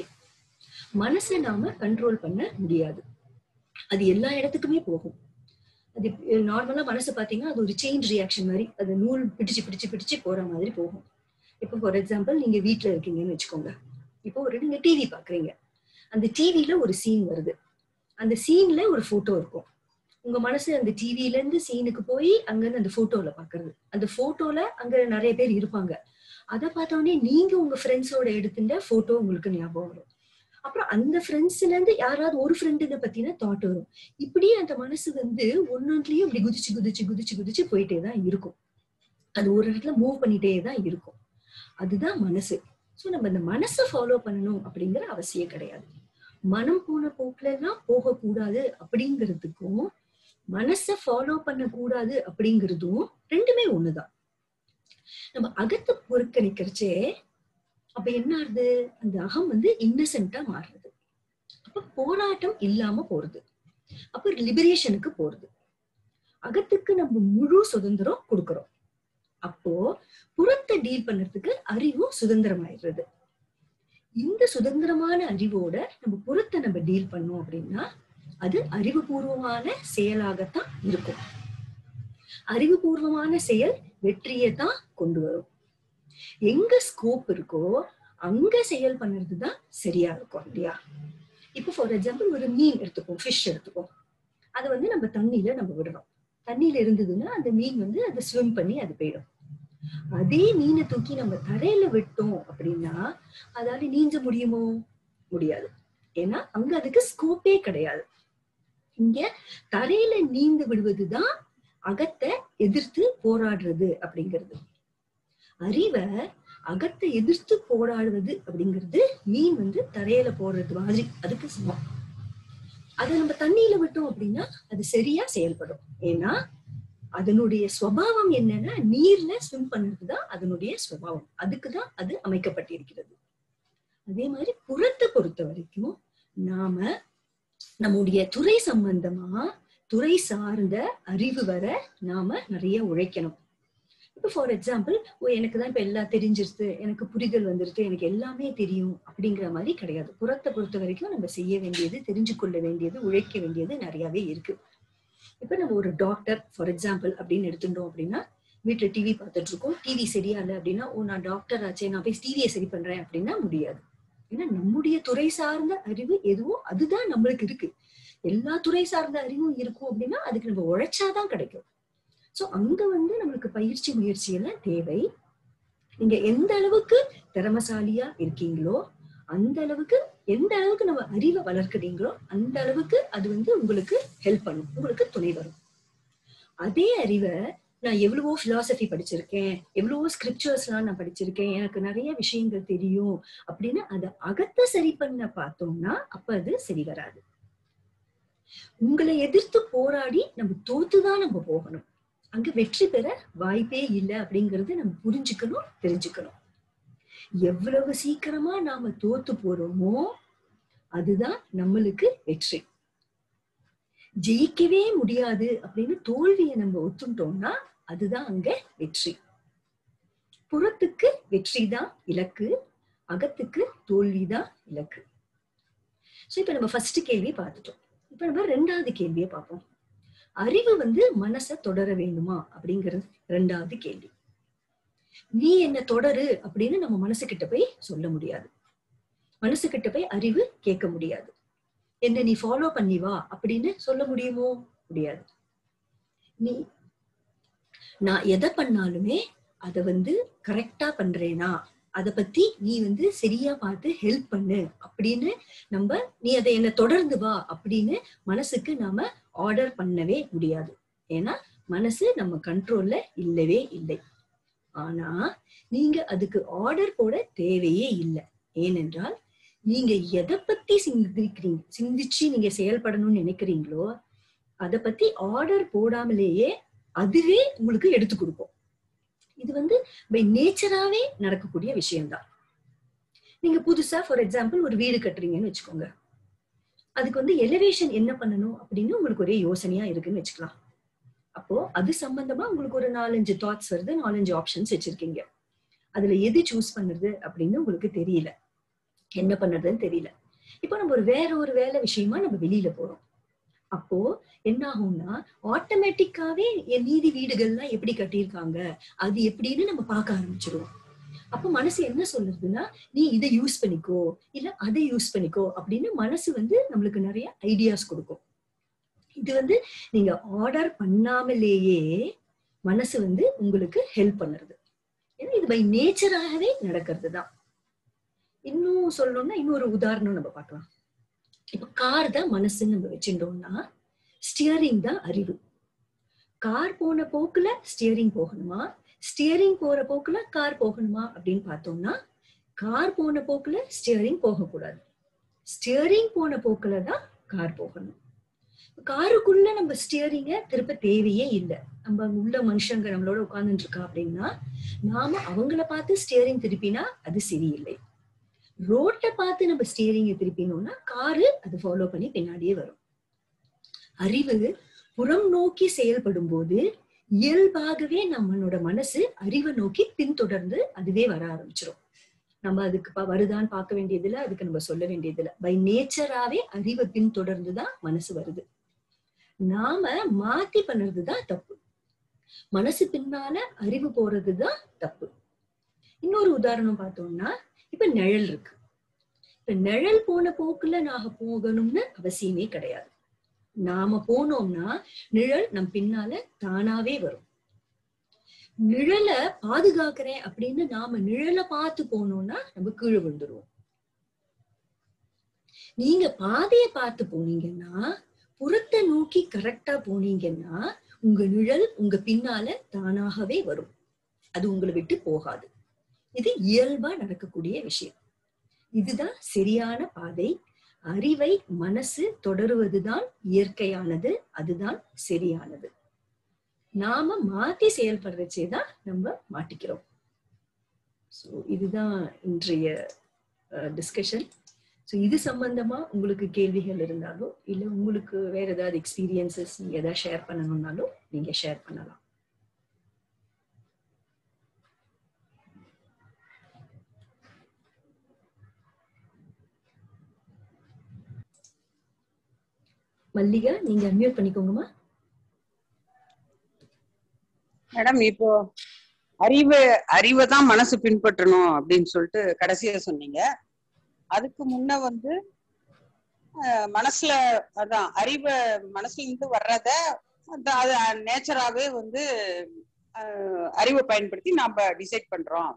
மனசை நாம கண்ட்ரோல் பண்ண முடியாது அது எல்லா இடத்துக்குமே போகும் அது நார்மலா மனசு பாத்தீங்கன்னா அது ஒரு செயின் ரியாக்ஷன் மாதிரி அது நூல் பிடிச்சு பிடிச்சு பிடிச்சு போற மாதிரி போகும் இப்போ ஃபார் எக்ஸாம்பிள் நீங்க வீட்டுல இருக்கீங்கன்னு வச்சுக்கோங்க இப்போ ஒரு நீங்க டிவி பாக்குறீங்க அந்த டிவில ஒரு சீன் வருது அந்த சீன்ல ஒரு போட்டோ இருக்கும் உங்க மனசு அந்த டிவில இருந்து சீனுக்கு போய் அங்க இருந்து அந்த போட்டோல பாக்குறது அந்த போட்டோல அங்க நிறைய பேர் இருப்பாங்க அதை பார்த்த உடனே நீங்க உங்க ஃப்ரெண்ட்ஸோட எடுத்துட்ட போட்டோ உங்களுக்கு ஞாபகம் வரும் அப்புறம் அந்த ஃப்ரெண்ட்ஸ்ல இருந்து யாராவது ஒரு ஃப்ரெண்டுங்க பத்தின தாட் வரும் இப்படியே அந்த மனசு வந்து ஒன்னொன்றுலயும் இப்படி குதிச்சு குதிச்சு குதிச்சு குதிச்சு போயிட்டே தான் இருக்கும் அது ஒரு இடத்துல மூவ் பண்ணிட்டே தான் இருக்கும் அதுதான் மனசு சோ நம்ம இந்த மனசை ஃபாலோ பண்ணணும் அப்படிங்கிற அவசியம் கிடையாது மனம் போன போக்குல எல்லாம் போகக்கூடாது அப்படிங்கிறதுக்கும் மனசை ஃபாலோ பண்ண கூடாது அப்படிங்கிறதும் ரெண்டுமே ஒண்ணுதான் நம்ம அகத்தை புறக்கணிக்கிறச்சே அப்ப என்ன ஆகுது அந்த அகம் வந்து இன்னசென்ட்டா மாறுறது அப்ப போராட்டம் இல்லாம போறது அப்ப லிபரேஷனுக்கு போறது அகத்துக்கு நம்ம முழு சுதந்திரம் கொடுக்கறோம் அப்போ புறத்தை டீல் பண்றதுக்கு அறிவும் சுதந்திரமாயிடுறது இந்த சுதந்திரமான அறிவோட நம்ம புறத்தை நம்ம டீல் பண்ணோம் அப்படின்னா அது அறிவுபூர்வமான செயலாகத்தான் இருக்கும் அறிவுபூர்வமான செயல் வெற்றியை தான் கொண்டு வரும் எங்க ஸ்கோப் இருக்கோ அங்க செயல் பண்ணுறதுதான் சரியா இருக்கும் இல்லையா இப்போ ஃபார் எக்ஸாம்பிள் ஒரு மீன் எடுத்துப்போம் ஃபிஷ் எடுத்துப்போம் அதை வந்து நம்ம தண்ணியில நம்ம விடுறோம் தண்ணியில இருந்ததுன்னா அந்த மீன் வந்து அதை ஸ்விம் பண்ணி அது போயிடும் அதே மீனை தூக்கி நம்ம தரையில விட்டோம் அப்படின்னா அதால நீஞ்ச முடியுமோ முடியாது ஏன்னா அங்க அதுக்கு ஸ்கோப்பே கிடையாது இங்க தரையில நீந்து விடுவதுதான் அகத்தை எதிர்த்து போராடுறது அப்படிங்கிறது அறிவை அகத்தை எதிர்த்து போராடுவது அப்படிங்கிறது மீன் வந்து தரையில போடுறது மாதிரி அதுக்கு சமம் அதை நம்ம தண்ணியில விட்டோம் அப்படின்னா அது சரியா செயல்படும் ஏன்னா அதனுடைய சுவாவம் என்னன்னா நீர்ல ஸ்விம் பண்றதுதான் அதனுடைய சுவாவம் அதுக்குதான் அது அமைக்கப்பட்டிருக்கிறது அதே மாதிரி புறத்தை பொறுத்த வரைக்கும் நாம நம்முடைய துறை சம்பந்தமா துறை சார்ந்த அறிவு வர நாம நிறைய உழைக்கணும் இப்ப ஃபார் எக்ஸாம்பிள் ஓ எனக்கு தான் இப்ப எல்லாம் தெரிஞ்சிருது எனக்கு புரிதல் வந்துருது எனக்கு எல்லாமே தெரியும் அப்படிங்கிற மாதிரி கிடையாது புறத்தை பொறுத்த வரைக்கும் நம்ம செய்ய வேண்டியது தெரிஞ்சு கொள்ள வேண்டியது உழைக்க வேண்டியது நிறையவே இருக்கு இப்ப நம்ம ஒரு டாக்டர் ஃபார் எக்ஸாம்பிள் அப்படின்னு எடுத்துட்டோம் அப்படின்னா வீட்டுல டிவி பார்த்துட்டு இருக்கோம் டிவி சரியா இல்லை அப்படின்னா ஓ நான் டாக்டர் ஆச்சே நான் போய் டிவியை சரி பண்றேன் அப்படின்னா முடியாது ஏன்னா நம்முடைய துறை சார்ந்த அறிவு எதுவோ அதுதான் நம்மளுக்கு இருக்கு எல்லா துறை சார்ந்த அறிவும் இருக்கும் அப்படின்னா அதுக்கு நம்ம உழைச்சாதான் கிடைக்கும் சோ அங்க வந்து நம்மளுக்கு பயிற்சி முயற்சி எல்லாம் தேவை நீங்க எந்த அளவுக்கு திறமசாலியா இருக்கீங்களோ அந்த அளவுக்கு எந்த அளவுக்கு நம்ம அறிவை வளர்க்குறீங்களோ அந்த அளவுக்கு அது வந்து உங்களுக்கு ஹெல்ப் பண்ணும் உங்களுக்கு துணை வரும் அதே அறிவை நான் எவ்வளவோ பிலாசபி படிச்சிருக்கேன் எவ்வளவோ ஸ்கிரிப்சர்ஸ் எல்லாம் நான் படிச்சிருக்கேன் எனக்கு நிறைய விஷயங்கள் தெரியும் அப்படின்னு அதை அகத்தை சரி பண்ண பார்த்தோம்னா அப்ப அது சரி வராது உங்களை எதிர்த்து போராடி நம்ம தோத்துதான் நம்ம போகணும் அங்க வெற்றி பெற வாய்ப்பே இல்லை அப்படிங்கறது நம்ம புரிஞ்சுக்கணும் தெரிஞ்சுக்கணும் எவ்வளவு சீக்கிரமா நாம தோத்து போறோமோ அதுதான் நம்மளுக்கு வெற்றி ஜெயிக்கவே முடியாது அப்படின்னு தோல்வியை நம்ம ஒத்துட்டோம்னா அதுதான் அங்க வெற்றி புறத்துக்கு வெற்றி தான் இலக்கு அகத்துக்கு தோல்விதான் இலக்கு சோ இப்ப நம்ம ஃபர்ஸ்ட் கேள்வி பார்த்துட்டோம் இப்ப நம்ம ரெண்டாவது கேள்வியை பார்ப்போம் அறிவு வந்து மனசை தொடர வேண்டுமா அப்படிங்கிறது ரெண்டாவது கேள்வி நீ என்ன தொடரு அப்படின்னு நம்ம மனசு கிட்ட போய் சொல்ல முடியாது மனசு கிட்ட போய் அறிவு கேட்க முடியாது என்ன நீ ஃபாலோ பண்ணி வா அப்படின்னு சொல்ல முடியுமோ முடியாது நீ நான் எதை பண்ணாலுமே அத வந்து கரெக்டா பண்றேனா அத பத்தி நீ வந்து சரியா பார்த்து ஹெல்ப் பண்ணு அப்படின்னு நம்ம நீ அதை என்ன தொடர்ந்து வா அப்படின்னு மனசுக்கு நாம ஆர்டர் பண்ணவே முடியாது ஏன்னா மனசு நம்ம கண்ட்ரோல்ல இல்லவே இல்லை ஆனா நீங்க அதுக்கு ஆர்டர் போட தேவையே இல்லை ஏனென்றால் நீங்க எதை பத்தி சிந்திக்கிறீங்க சிந்திச்சு நீங்க செயல்படணும்னு நினைக்கிறீங்களோ அத பத்தி ஆர்டர் போடாமலேயே அதுவே உங்களுக்கு எடுத்து கொடுக்கும் இது வந்து பை நேச்சராவே நடக்கக்கூடிய விஷயம்தான் நீங்க புதுசா ஃபார் எக்ஸாம்பிள் ஒரு வீடு கட்டுறீங்கன்னு வச்சுக்கோங்க அதுக்கு வந்து எலிவேஷன் என்ன பண்ணணும் அப்படின்னு உங்களுக்கு ஒரே யோசனையா இருக்குன்னு வச்சுக்கலாம் அப்போ அது சம்பந்தமா உங்களுக்கு ஒரு நாலஞ்சு தாட்ஸ் வருது நாலஞ்சு ஆப்ஷன்ஸ் வச்சிருக்கீங்க அதுல எது சூஸ் பண்ணுறது அப்படின்னு உங்களுக்கு தெரியல என்ன பண்ணுறதுன்னு தெரியல இப்போ நம்ம ஒரு வேற ஒரு வேலை விஷயமா நம்ம வெளியில போறோம் அப்போ என்ன ஆகும்னா ஆட்டோமேட்டிக்காவே நீதி வீடுகள்லாம் எப்படி கட்டியிருக்காங்க அது எப்படின்னு நம்ம பார்க்க ஆரம்பிச்சிருவோம் அப்போ மனசு என்ன சொல்லுதுன்னா நீ இதை யூஸ் பண்ணிக்கோ இல்ல அதை யூஸ் பண்ணிக்கோ அப்படின்னு மனசு வந்து நம்மளுக்கு நிறைய ஐடியாஸ் கொடுக்கும் இது வந்து நீங்க ஆர்டர் பண்ணாமலேயே மனசு வந்து உங்களுக்கு ஹெல்ப் பண்ணுறது ஏன்னா இது பை நேச்சராகவே நடக்கிறது தான் இன்னும் சொல்லணும்னா இன்னொரு உதாரணம் நம்ம பார்க்கலாம் இப்ப கார் தான் மனசுன்னு நம்ம வச்சுட்டோம்னா ஸ்டியரிங் தான் அறிவு கார் போன போக்குல ஸ்டியரிங் போகணுமா ஸ்டியரிங் போற போக்குல கார் போகணுமா அப்படின்னு பார்த்தோம்னா கார் போன போக்குல ஸ்டியரிங் போகக்கூடாது ஸ்டியரிங் போன போக்குல தான் கார் போகணும் காருக்குள்ள நம்ம ஸ்டியரிங்க திருப்ப தேவையே இல்லை நம்ம உள்ள மனுஷங்க நம்மளோட உட்கார்ந்துட்டு இருக்கா அப்படின்னா நாம அவங்கள பார்த்து ஸ்டியரிங் திருப்பினா அது சரியில்லை ரோட்டை பார்த்து நம்ம ஸ்டியரிங்க திருப்பினோம்னா காரு அது ஃபாலோ பண்ணி பின்னாடியே வரும் அறிவு புறம் நோக்கி செயல்படும் போது இயல்பாகவே நம்மளோட மனசு அறிவை நோக்கி பின்தொடர்ந்து அதுவே வர ஆரம்பிச்சிரும் நம்ம அதுக்கு வருதான்னு பார்க்க வேண்டியதில்ல அதுக்கு நம்ம சொல்ல வேண்டியதில்ல பை நேச்சராவே அறிவை பின்தொடர்ந்துதான் மனசு வருது நாம மாத்தி பண்ணுறதுதான் தப்பு மனசு பின்னால அறிவு போறதுதான் தப்பு இன்னொரு உதாரணம் பார்த்தோம்னா இப்ப நிழல் இருக்கு இப்ப நிழல் போன போக்குல நாங்க போகணும்னு அவசியமே கிடையாது நாம போனோம்னா நிழல் நம் பின்னால தானாவே வரும் நிழலை பாதுகாக்கிறேன் அப்படின்னு நாம நிழலை பார்த்து போனோம்னா நம்ம கீழே விழுந்துருவோம் நீங்க பாதைய பார்த்து போனீங்கன்னா புறத்தை நோக்கி கரெக்டா போனீங்கன்னா உங்க நிழல் உங்க பின்னால தானாகவே வரும் அது உங்களை விட்டு போகாது இது இயல்பா நடக்கக்கூடிய விஷயம் இதுதான் சரியான பாதை அறிவை மனசு தொடருவதுதான் இயற்கையானது அதுதான் சரியானது நாம மாத்தி செயல்படுறச்சே தான் நம்ம மாட்டிக்கிறோம் ஸோ இதுதான் இன்றைய டிஸ்கஷன் ஸோ இது சம்பந்தமா உங்களுக்கு கேள்விகள் இருந்தாலோ இல்ல உங்களுக்கு வேற ஏதாவது எக்ஸ்பீரியன்சஸ் நீங்க ஏதாவது ஷேர் பண்ணணும்னாலும் நீங்க ஷேர் பண்ணலாம் மல்லிகா நீங்க அன்மியூட் பண்ணிக்கோங்கம்மா மேடம் இப்போ அறிவு அறிவை தான் மனசு பின்பற்றணும் அப்படின்னு சொல்லிட்டு கடைசியா சொன்னீங்க அதுக்கு முன்ன வந்து அஹ், மனசுல அதான் அறிவை மனசுல இருந்து வர்றத அந்த அது நேச்சராவே வந்து அஹ், அறிவை பயன்படுத்தி நாம டிசைட் பண்றோம்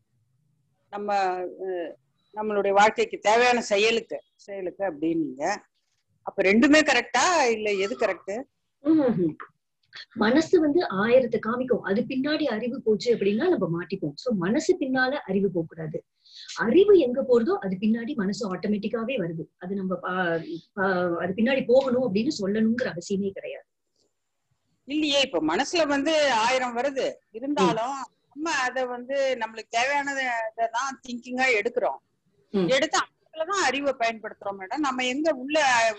நம்ம அஹ், நம்மளுடைய வாழ்க்கைக்கு தேவையான செயலுக்கு செயலுக்கு அப்படின்னீங்க அப்ப ரெண்டுமே கரெக்டா இல்ல எது கரெக்ட் ம்ஹும். மனசு வந்து ஆயிரத்தை காமிக்கும் அது பின்னாடி அறிவு போச்சு அப்படின்னா நம்ம மாட்டிப்போம் சோ மனசு பின்னால அறிவு போக கூடாது அறிவு எங்க போறதோ அது பின்னாடி மனசு ஆட்டோமேட்டிக்காவே வருது அது நம்ம பா- பா- அது பின்னாடி போகணும் அப்படின்னு சொல்லணுங்கிற அவசியமே கிடையாது இல்லையே இப்ப மனசுல வந்து ஆயிரம் வருது இருந்தாலும் நம்ம அத வந்து நம்மளுக்கு தேவையானதை தான் திங்கிங்கா எடுக்கிறோம் ம். எடுத்து அதுலதான் அறிவை பயன்படுத்துறோம் மேடம் நம்ம எங்க உள்ள அஹ்,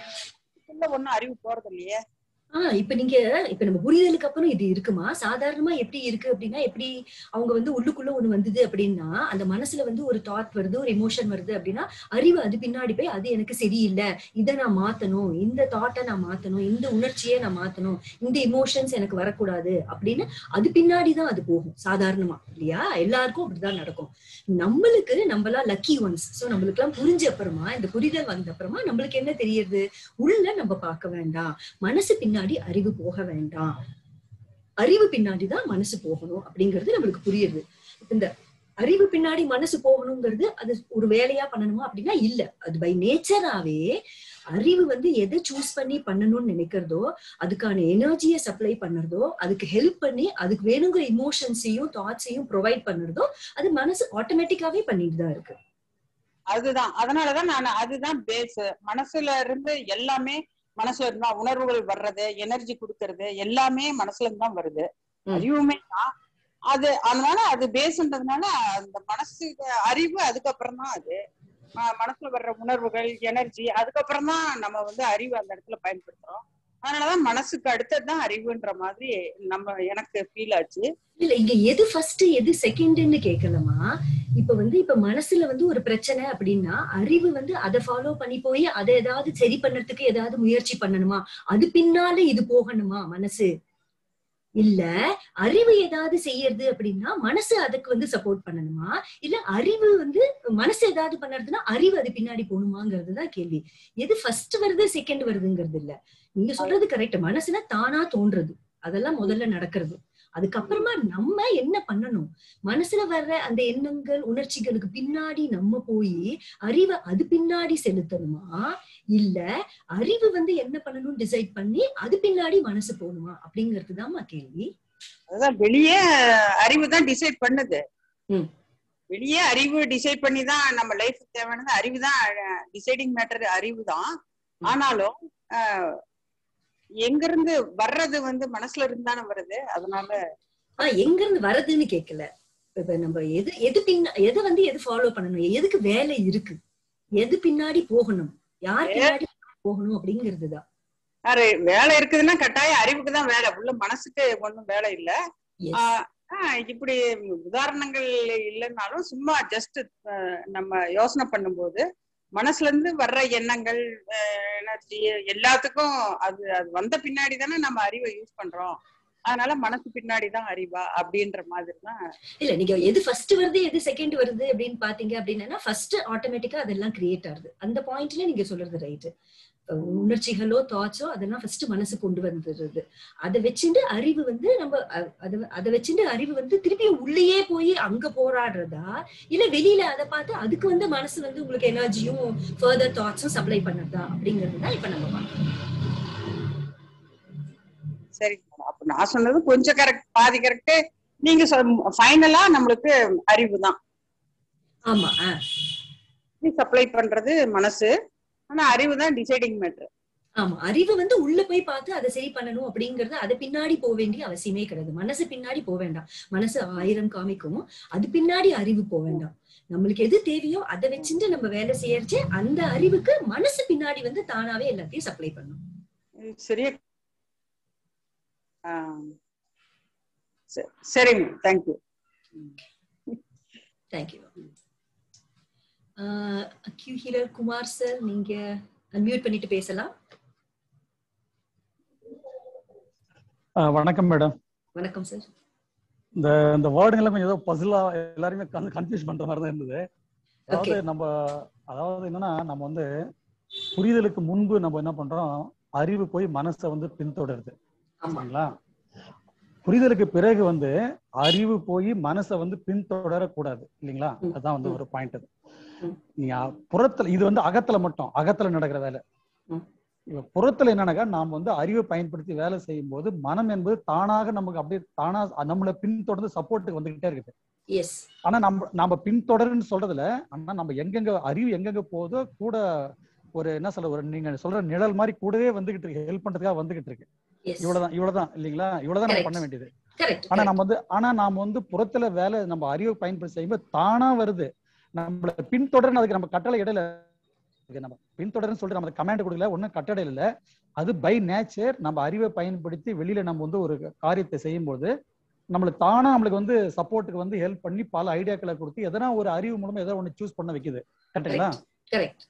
உள்ள ஒண்ணும் அறிவு போறது இல்லையே ஆஹ் இப்ப நீங்க இப்ப நம்ம புரிதலுக்கு அப்புறம் இது இருக்குமா சாதாரணமா எப்படி இருக்கு அப்படின்னா எப்படி அவங்க வந்து உள்ளுக்குள்ள ஒண்ணு வந்தது அப்படின்னா அந்த மனசுல வந்து ஒரு தாட் வருது ஒரு எமோஷன் வருது அப்படின்னா அறிவு அது பின்னாடி போய் அது எனக்கு சரியில்லை இதை நான் மாத்தணும் இந்த தாட்டை நான் மாத்தணும் இந்த உணர்ச்சியை நான் மாத்தணும் இந்த எமோஷன்ஸ் எனக்கு வரக்கூடாது அப்படின்னு அது பின்னாடிதான் அது போகும் சாதாரணமா இல்லையா எல்லாருக்கும் அப்படிதான் நடக்கும் நம்மளுக்கு நம்மளா லக்கி ஒன்ஸ் சோ நம்மளுக்கு எல்லாம் புரிஞ்ச அப்புறமா இந்த புரிதல் வந்த அப்புறமா நம்மளுக்கு என்ன தெரியுது உள்ள நம்ம பார்க்க வேண்டாம் மனசு பின்னாடி அறிவு போக வேண்டாம் அறிவு பின்னாடி தான் மனசு போகணும் அப்படிங்கிறது நம்மளுக்கு புரியுது இந்த அறிவு பின்னாடி மனசு போகணுங்கிறது அது ஒரு வேலையா பண்ணணுமா அப்படின்னா இல்ல அது பை நேச்சராவே அறிவு வந்து எதை சூஸ் பண்ணி பண்ணணும்னு நினைக்கிறதோ அதுக்கான எனர்ஜியை சப்ளை பண்ணுறதோ அதுக்கு ஹெல்ப் பண்ணி அதுக்கு வேணுங்கிற இமோஷன்ஸையும் தாட்ஸையும் ப்ரொவைட் பண்ணுறதோ அது மனசு ஆட்டோமேட்டிக்காவே பண்ணிட்டு தான் இருக்கு அதுதான் அதனாலதான் நான் அதுதான் பேஸ் மனசுல இருந்து எல்லாமே மனசுல இருந்தா உணர்வுகள் வர்றது எனர்ஜி கொடுக்கறது எல்லாமே மனசுல இருந்து தான் வருது ம். அறிவுமே தான் அது அதனால அது பேஸ்ன்றதுனால அந்த மனசு அறிவு அதுக்கப்புறம் தான் அது ம- மனசுல வர்ற உணர்வுகள் எனர்ஜி அதுக்கப்புறம் தான் நம்ம வந்து அறிவு அந்த இடத்துல பயன்படுத்துறோம் அதனாலதான் மனசுக்கு அடுத்தது தான் அறிவுன்ற மாதிரி நம்ம எனக்கு ஃபீல் ஆச்சு இல்ல இங்க எது ஃபர்ஸ்ட் எது செகண்ட்னு கேட்கலாமா இப்ப வந்து இப்ப மனசுல வந்து ஒரு பிரச்சனை அப்படின்னா அறிவு வந்து அதை ஃபாலோ பண்ணி போய் அதை ஏதாவது சரி பண்ணறதுக்கு ஏதாவது முயற்சி பண்ணணுமா அது பின்னால இது போகணுமா மனசு இல்ல அறிவு ஏதாவது செய்யறது அப்படின்னா மனசு அதுக்கு வந்து சப்போர்ட் பண்ணணுமா இல்ல அறிவு வந்து மனசு ஏதாவது பண்ணுறதுன்னா அறிவு அது பின்னாடி போகணுமாங்கிறது தான் கேள்வி எது ஃபர்ஸ்ட் வருது செகண்ட் வருதுங்கிறது இல்ல நீங்க சொல்றது கரெக்ட் மனசுனா தானா தோன்றது அதெல்லாம் முதல்ல நடக்கிறது அதுக்கப்புறமா நம்ம என்ன பண்ணணும் மனசுல வர்ற அந்த எண்ணங்கள் உணர்ச்சிகளுக்கு பின்னாடி நம்ம போய் அறிவை அது பின்னாடி செலுத்தணுமா இல்ல அறிவு வந்து என்ன பண்ணணும் டிசைட் பண்ணி அது பின்னாடி மனசு போகணுமா அப்படிங்கிறது தான்மா கேள்வி அதுதான் வெளியே அறிவு தான் டிசைட் பண்ணுது ம். வெளியே அறிவு டிசைட் பண்ணி தான் நம்ம லைஃப் தேவையானது அறிவு தான் டிசைடிங் மேட்டர் அறிவு தான் ஆனாலும் அஹ், எங்க இருந்து வர்றது வந்து மனசுல இருந்து தானே வருது அதனால ஆஹ் எங்க இருந்து வரதுன்னு கேட்கல இப்ப நம்ம எது எது பின்ன எதை வந்து எது ஃபாலோ பண்ணணும் எதுக்கு வேலை இருக்கு எது பின்னாடி போகணும் யார் பின்னாடி போகணும் அப்படிங்கிறதுதான் வேற வேலை இருக்குதுன்னா கட்டாயம் அறிவுக்கு தான் வேலை உள்ள மனசுக்கு ஒண்ணும் வேலை இல்ல Yes. ஆஹ் ஆஹ் இப்படி உதாரணங்கள் இல்லைன்னாலும் சும்மா ஜஸ்ட் நம்ம யோசனை பண்ணும்போது மனசுல இருந்து வர்ற எண்ணங்கள் எனர்ஜி எல்லாத்துக்கும் அது அது வந்த பின்னாடி தானே நம்ம அறிவை யூஸ் பண்றோம் அதனால மனசு பின்னாடி தான் அறிவா அப்படின்ற மாதிரி தான் இல்ல நீங்க எது ஃபர்ஸ்ட் வருது எது செகண்ட் வருது அப்படின்னு பாத்தீங்க அப்படின்னா ஃபர்ஸ்ட் ஆட்டோமேட்டிக்கா அதெல்லாம் கிரியேட் ஆகுது அந்த பாயிண்ட்ல நீங்க சொல்றது ரைட் அஹ், உணர்ச்சிகளோ தாட்ஸோ அதெல்லாம் ஃபர்ஸ்ட் மனசு கொண்டு வந்துடுறது அதை வச்சுட்டு அறிவு வந்து நம்ம அ- அதை அதை வச்சுட்டு அறிவு வந்து திருப்பி உள்ளேயே போய் அங்க போராடுறதா இல்ல வெளியில அதை பார்த்து அதுக்கு வந்து மனசு வந்து உங்களுக்கு எனர்ஜியும் ஃபர்தர் தாட்ஸும் சப்ளை பண்ணுறதா அப்படிங்கிறது தான் இப்ப நம்ம பார்க்கணும் சரி அப்ப நான் சொன்னது கொஞ்சம் கரெக்ட் பாதி கரெக்ட் நீங்க ஃபைனலா நம்மளுக்கு அறிவு தான் ஆமா ஆ, சப்ளை பண்றது மனசு ஆனா அறிவு தான் டிசைடிங் மேட்ரு ஆமா அறிவு வந்து உள்ள போய் பார்த்து அதை சரி பண்ணணும் அப்படிங்கறது அது பின்னாடி போக வேண்டிய அவசியமே கிடையாது மனசு பின்னாடி போக வேண்டாம் மனசு ஆயிரம் காமிக்கும் அது பின்னாடி அறிவு போக வேண்டாம் நம்மளுக்கு எது தேவையோ அதை வச்சுட்டு நம்ம வேலை செய்யறச்சு அந்த அறிவுக்கு மனசு பின்னாடி வந்து தானாவே எல்லாத்தையும் சப்ளை பண்ணும் சரியா ஆ. சரி- சரிங்க தேங்க்யூ தேங்க்யூ கியூ ஹீரர் குமார் சார் நீங்க அன்மியூட் பண்ணிட்டு பேசலாம் ஆ, வணக்கம் மேடம் வணக்கம் சார் இந்த இந்த வேர்டுங்கெல்லாம் கொஞ்சம் ஏதோ பசிலா எல்லாருமே கன்ஃபியூஸ் பண்ற மாதிரி தான் இருந்தது அதாவது நம்ம அதாவது என்னன்னா நம்ம வந்து புரிதலுக்கு முன்பு நம்ம என்ன பண்றோம் அறிவு போய் மனசை வந்து பின்தொடருது ஆமா சரிங்களா புரிதலுக்கு பிறகு வந்து அறிவு போய் மனசை வந்து பின்தொடரக்கூடாது இல்லைங்களா ம், அதுதான் வந்து ம். ஒரு பாயிண்ட் அது ம். நீங்க புறத்துல இது வந்து அகத்துல மட்டும் அகத்துல நடக்கிற வேலை ம். இப்ப புறத்துல என்னன்னாக்கா நாம் வந்து அறிவை பயன்படுத்தி வேலை செய்யும் போது மனம் என்பது தானாக நமக்கு அப்படியே தானா நம்மளை பின்தொடர்ந்து சப்போர்ட்டுக்கு வந்துகிட்டே இருக்குது எஸ் ஆனா நம்ம நம்ம பின்தொடருன்னு சொல்றதுல ஆனா நம்ம எங்கெங்க அறிவு எங்கெங்க போதோ கூட ஒரு என்ன சொல்ற ஒரு நீங்க சொல்ற நிழல் மாதிரி கூடவே வந்துகிட்டு இருக்கு ஹெல்ப் பண்றதுக்காக வந்துகிட்டு இருக்கு எஸ் இவ்வளவுதான் இவ்வளவுதான் இல்லைங்களா இவ்வளவுதான் நம்ம Correct. பண்ண வேண்டியது கரெக்ட் ஆனா நம்ம வந்து ஆனா நாம வந்து புறத்துல வேலை நம்ம அறிவை பயன்படுத்தி செய்யும்போது தானா வருது நம்மள பின்தொடர்னு அதுக்கு நம்ம கட்டளை இடையில இருக்கு. நம்ம பின்தொடர்னு சொல்லிட்டு நம்ம கமாண்ட் கொடுக்கல ஒன்றும் கட்டளை இல்ல அது பை நேச்சர் நம்ம அறிவை பயன்படுத்தி வெளியில நம்ம வந்து ஒரு காரியத்தை செய்யும்போது நம்மளுக்கு தானா நம்மளுக்கு வந்து சப்போர்ட்டுக்கு வந்து ஹெல்ப் பண்ணி பல ஐடியாக்களை கொடுத்து எதனா ஒரு அறிவு மூலமா எதோ ஒண்ணு சூஸ் பண்ண வைக்குது கரெக்டுங்களா கரெக்ட்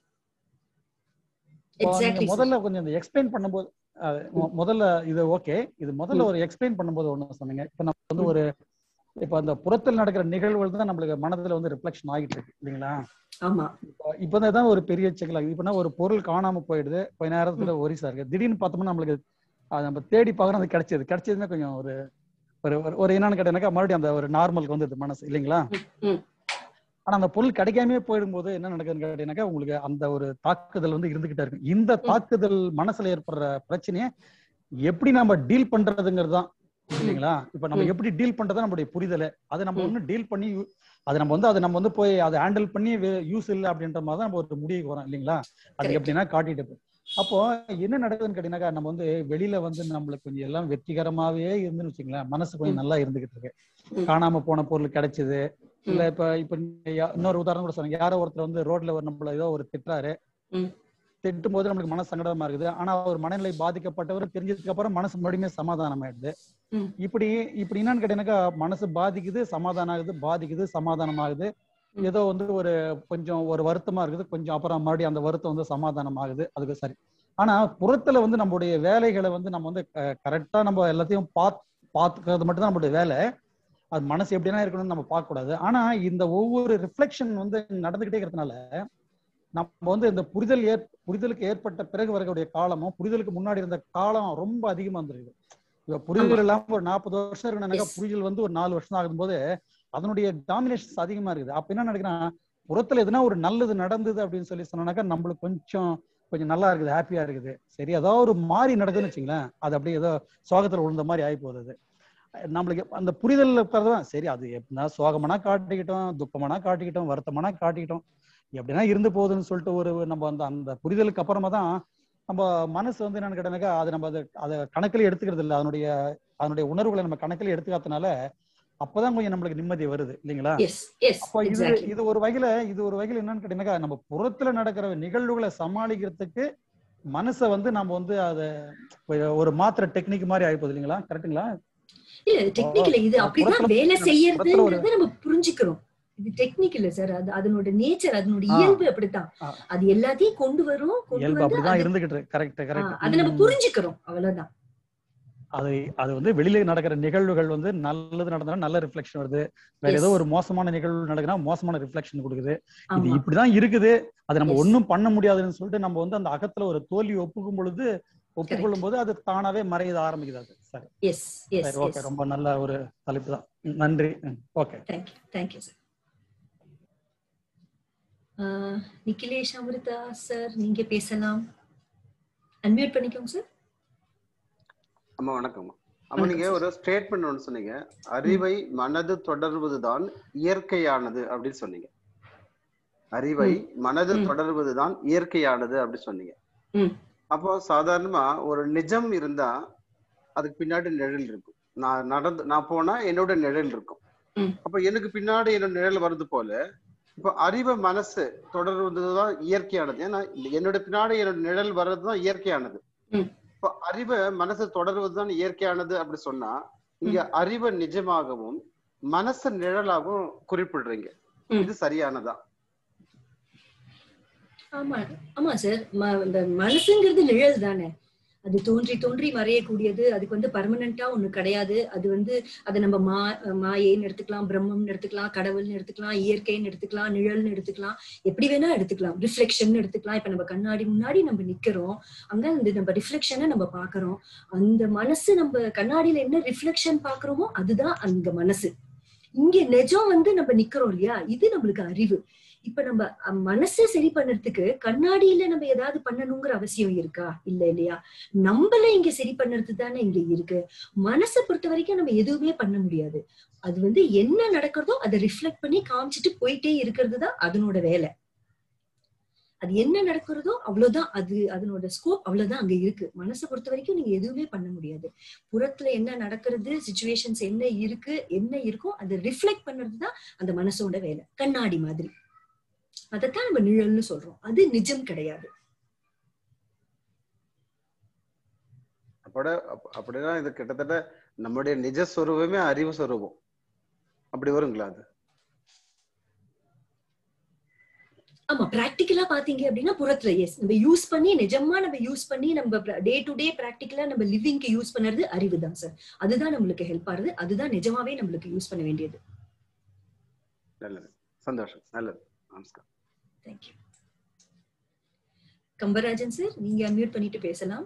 இப்போ நீங்க எக்ஸாக்ட்லி முதல்ல கொஞ்சம் இந்த எக்ஸ்பிளைன் பண்ணும்போது அஹ், மொ- முதல்ல இது ஓகே இது முதல்ல ஒரு எக்ஸ்பிளைன் பண்ணும்போது ஒண்ணு சொன்னீங்க இப்ப நம்ம வந்து ஒரு இப்ப அந்த புறத்தில் நடக்கிற நிகழ்வுகள் தான் நம்மளுக்கு மனதுல வந்து ரிஃப்ளெக்ஷன் ஆகிட்டு இருக்கு இல்லைங்களா ஆமா இப்போ இப்பதான் ஒரு பெரிய சிக்கல் ஆகுது இப்பனா ஒரு பொருள் காணாம போயிடுது கொஞ்ச நேரத்துல ஒரிசா இருக்கு திடீர்னு பார்த்தோம்னா நம்மளுக்கு அது நம்ம தேடி பார்க்கறோம் அது கிடைச்சது கிடைச்சதுமே கொஞ்சம் ஒரு ஒரு ஒரு- ஒரு என்னன்னு கேட்டீங்கன்னாக்கா மறுபடியும் அந்த ஒரு நார்மலுக்கு வந்துடுது மனசு இல்லைங்களா ம். ஆனா அந்த பொருள் கிடைக்காமயே போயிடும்போது என்ன நடக்குதுன்னு கேட்டீங்கன்னாக்கா உங்களுக்கு அந்த ஒரு தாக்குதல் வந்து இருந்துகிட்டே இருக்கும் இந்த தாக்குதல் மனசுல ஏற்படுற பிரச்சனையை எப்படி நம்ம டீல் பண்றதுங்கிறது தான் இல்லைங்களா இப்ப நம்ம ம். எப்படி டீல் பண்றதா நம்மளுடைய புரிதலை அதை நம்ம ம். ஒண்ணு டீல் பண்ணி யூ- அதை நம்ம வந்து அதை நம்ம வந்து போய் அதை ஹேண்டில் பண்ணி யூஸ் இல்லை அப்படின்ற மாதிரி தான் நம்ம ஒரு முடிவுக்கு வரோம் இல்லைங்களா அது Correct. எப்படின்னா காட்டிட்டு போ- அப்போ என்ன நடக்குதுன்னு கேட்டீங்கன்னாக்கா நம்ம வந்து வெளியில வந்து நம்மளுக்கு கொஞ்சம் எல்லாம் வெற்றிகரமாவே இருந்துன்னு வச்சுங்களேன் மனசு கொஞ்சம் ம். நல்லா இருந்துகிட்டு இருக்கு ம். காணாம போன பொருள் கிடைச்சது இல்ல ம். இப்ப இப்ப யா- இன்னொரு உதாரணம் கூட சொன்னீங்க யாரோ ஒருத்தர் வந்து ரோட்ல ஒரு நம்மள ஏதோ ஒரு திட்டுறாரு ம். திட்டும் போது நம்மளுக்கு மனசு சங்கடமா இருக்குது ஆனா அவர் மனநிலை பாதிக்கப்பட்டவர் தெரிஞ்சதுக்கு அப்புறம் மனசு மறுபடியும் சமாதானம் ஆயிடுது ம். இப்படி இப்படி என்னன்னு கேட்டீங்கன்னாக்கா மனசு பாதிக்குது சமாதானம் ஆகுது பாதிக்குது சமாதானம் ஆகுது ம். ஏதோ வந்து ஒரு கொஞ்சம் ஒரு வருத்தமா இருக்குது கொஞ்சம் அப்புறம் மறுபடியும் அந்த வருத்தம் வந்து சமாதானம் ஆகுது அதுக்கு சரி ஆனா புறத்துல வந்து நம்மளுடைய வேலைகளை வந்து நம்ம வந்து கரெக்டா நம்ம எல்லாத்தையும் பாத் பாத்துக்கிறது மட்டும் தான் நம்மளுடைய வேலை அது மனசு எப்படின்னா இருக்கணும்னு நம்ம பார்க்க கூடாது ஆனா இந்த ஒவ்வொரு ரிஃப்ளெக்ஷன் வந்து நடந்துகிட்டே இருக்கிறதுனால நம்ம வந்து இந்த புரிதல் ஏற் புரிதலுக்கு ஏற்பட்ட பிறகு வரக்கூடிய காலமும் புரிதலுக்கு முன்னாடி இருந்த காலம் ரொம்ப அதிகமா இருந்திருக்குது இப்ப புரிதல் இல்லாம ஒரு நாற்பது வருஷம் இருக்கணும்னாக்கா Yes. புரிதல் வந்து ஒரு நாலு வருஷம் ஆகும்போது அதனுடைய டாமினேஷன்ஸ் அதிகமா இருக்குது அப்ப என்ன நடக்குன்னா புறத்துல எதுனா ஒரு நல்லது நடந்தது அப்படின்னு சொல்லி சொன்னாக்கா நம்மளுக்கு கொஞ்சம் கொஞ்சம் நல்லா இருக்குது ஹாப்பியா இருக்குது சரி ஏதாவது ஒரு மாறி நடக்குதுன்னு வச்சுங்களேன் அது அப்படியே ஏதோ சோகத்துல விழுந்த மாதிரி ஆகி போகுது அது. நம்மளுக்கு அந்த புரிதல் இருக்கிறதான் சரி அது எப்படின்னா சோகமானா காட்டிக்கிட்டோம் துக்கமானா காட்டிக்கிட்டோம் வருத்தமானா காட்டிக்கிட்டோம் எப்படின்னா இருந்து போகுதுன்னு சொல்லிட்டு ஒரு நம்ம அந்த அந்த புரிதலுக்கு அப்புறமா தான் நம்ம மனசு வந்து என்னன்னு கேட்டாக்கா அது நம்ம அதை அதை கணக்கில் எடுத்துக்கிறது இல்லை அதனுடைய அதனுடைய உணர்வுகளை நம்ம கணக்கில் எடுத்துக்காதனால அப்பதான் கொஞ்சம் நம்மளுக்கு நிம்மதி வருது இல்லைங்களா எஸ் எஸ் அப்போ இது எக்ஸாக்ட்லி இது ஒரு வகையில இது ஒரு வகையில என்னன்னு கேட்டீங்கன்னாக்கா நம்ம புறத்துல நடக்கிற நிகழ்வுகளை சமாளிக்கிறதுக்கு மனசை வந்து நம்ம வந்து அதை ஒரு மாத்திர டெக்னிக் மாதிரி ஆயிப்போகுது இல்லைங்களா கரெக்ட்டுங்களா இல்ல டெக்னிக்கல் இது ஆ, அப்படிதான் புறத்துல வேலை புறத்துல செய்யறதுங்கிறத நம்ம புரிஞ்சுக்கிறோம் இது டெக்னிக் இல்ல சார் அது அதனோட நேச்சர் அதனோட ஆ. இயல்பு அப்படித்தான் ஆ. அது எல்லாத்தையும் கொண்டு வரும் கொண்டு இயல்பு வந்து அப்படிதான் அது- இருந்துகிட்டு கரெக்ட் ஆ, கரெக்ட் அதை நம்ம புரிஞ்சுக்கிறோம் அவ்வளவுதான் அது அது வந்து வெளியில நடக்கிற நிகழ்வுகள் வந்து நல்லது நடந்தா நல்ல ரிஃப்ளெக்ஷன் வருது வேற ஏதோ Yes. ஒரு மோசமான நிகழ்வு நடக்குதுன்னா மோசமான ரிஃப்ளெக்ஷன் கொடுக்குது இது ஆமா இப்படிதான் இருக்குது அது நம்ம Yes. ஒண்ணும் பண்ண முடியாதுன்னு சொல்லிட்டு நம்ம வந்து அந்த அகத்துல ஒரு தோல்வி ஒப்புக்கும் பொழுது ஒப்புக்கொள்ளும் போது அது தானாவே மறைய ஆரம்பிக்குது அது சரி எஸ் எஸ் சரி ஓகே எஸ் ரொம்ப நல்ல ஒரு தலைப்பு தான் ம், நன்றி okay thank you thank you sir Nikhilesh Amrita sir நீங்க பேசலாம் அன்மியூட் பண்ணிக்கோங்க சார் அம்மா வணக்கம் அம்மா நீங்க ஒரு ஸ்டேட்மெண்ட் ஒன்று சொன்னீங்க அறிவை மனது தொடர்வதுதான் இயற்கையானது அப்படின்னு சொன்னீங்க அறிவை மனது ம். தொடர்வதுதான் இயற்கையானது அப்படின்னு சொன்னீங்க ம். அப்போ சாதாரணமா ஒரு நிஜம் இருந்தா அதுக்கு பின்னாடி நிழல் இருக்கும் நான் நடந்து நான் போனா என்னோட நிழல் இருக்கும் ம். அப்ப எனக்கு பின்னாடி என்னோட நிழல் வருது போல இப்ப அறிவை மனசு தொடர்வதுதான் இயற்கையானது ஏன்னா என்னோட பின்னாடி என்னோட நிழல் வர்றதுதான் இயற்கையானது ம். இப்ப அறிவை மனசு தொடர்வதுதான் இயற்கையானது அப்படி சொன்னா இங்க அறிவை நிஜமாகவும் மனசு நிழலாகவும் குறிப்பிடுறீங்க ம். இது சரியானதா ஆமா ஆமா சார் ம- இந்த மனசுங்கிறது நிழல் தானே அது தோன்றி தோன்றி மறையக்கூடியது அதுக்கு வந்து பர்மனண்டா ஒண்ணு கிடையாது அது வந்து அதை நம்ம மா மாயைன்னு எடுத்துக்கலாம் பிரம்மம்னு எடுத்துக்கலாம் கடவுள்னு எடுத்துக்கலாம் இயற்கைன்னு எடுத்துக்கலாம் நிழல்னு எடுத்துக்கலாம் எப்படி வேணா எடுத்துக்கலாம் ரிஃப்ளெக்ஷன் எடுத்துக்கலாம் இப்ப நம்ம கண்ணாடி முன்னாடி நம்ம நிக்கிறோம் அங்க அந்த நம்ம ரிஃப்ளெக்ஷனை நம்ம பாக்குறோம் அந்த மனசு நம்ம கண்ணாடியில என்ன ரிஃப்ளெக்ஷன் பாக்குறோமோ அதுதான் அந்த மனசு இங்க நிஜம் வந்து நம்ம நிக்கிறோம் இல்லையா இது நம்மளுக்கு அறிவு இப்ப நம்ம அஹ், மனசை சரி பண்ணறதுக்கு கண்ணாடியில நம்ம ஏதாவது பண்ணணுங்கிற அவசியம் இருக்கா இல்ல இல்லையா நம்மள இங்க சரி பண்ணுறது தானே இங்க இருக்கு மனசை பொறுத்த வரைக்கும் நம்ம எதுவுமே பண்ண முடியாது அது வந்து என்ன நடக்கிறதோ அதை ரிஃப்ளெக்ட் பண்ணி காமிச்சிட்டு போயிட்டே இருக்கிறது தான் அதனோட வேலை அது என்ன நடக்கிறதோ அவ்வளவுதான் அது அதனோட ஸ்கோப் அவ்வளவுதான் அங்க இருக்கு மனசை பொறுத்த வரைக்கும் நீங்க எதுவுமே பண்ண முடியாது புறத்துல என்ன நடக்கிறது சுச்சுவேஷன்ஸ் என்ன இருக்கு என்ன இருக்கோ அதை ரிஃப்ளெக்ட் பண்றது தான் அந்த மனசோட வேலை கண்ணாடி மாதிரி அதைத்தான் நம்ம நிழல்னு சொல்றோம் அது நிஜம் கிடையாது அப்பட அப்- அப்படின்னா இது கிட்டத்தட்ட நம்முடைய நிஜ சொரூபமே அறிவு சொரூபம் அப்படி வருங்களா அது ஆமா பிராக்டிக்கலா பாத்தீங்க அப்படின்னா புறத்துல எஸ் நம்ம யூஸ் பண்ணி நிஜமா நம்ம யூஸ் பண்ணி நம்ம டே டு டே பிராக்டிக்கலா நம்ம லிவிங்க்கு யூஸ் பண்றது அறிவு தான் சார் அதுதான் நம்மளுக்கு ஹெல்ப் ஆகுது அதுதான் நிஜமாவே நம்மளுக்கு யூஸ் பண்ண வேண்டியது நல்லது சந்தோஷம் நல்லது நமஸ்காரம் தேங்க்யூ கம்பராஜன் சார் நீங்க அன்மியூட் பண்ணிட்டு பேசலாம்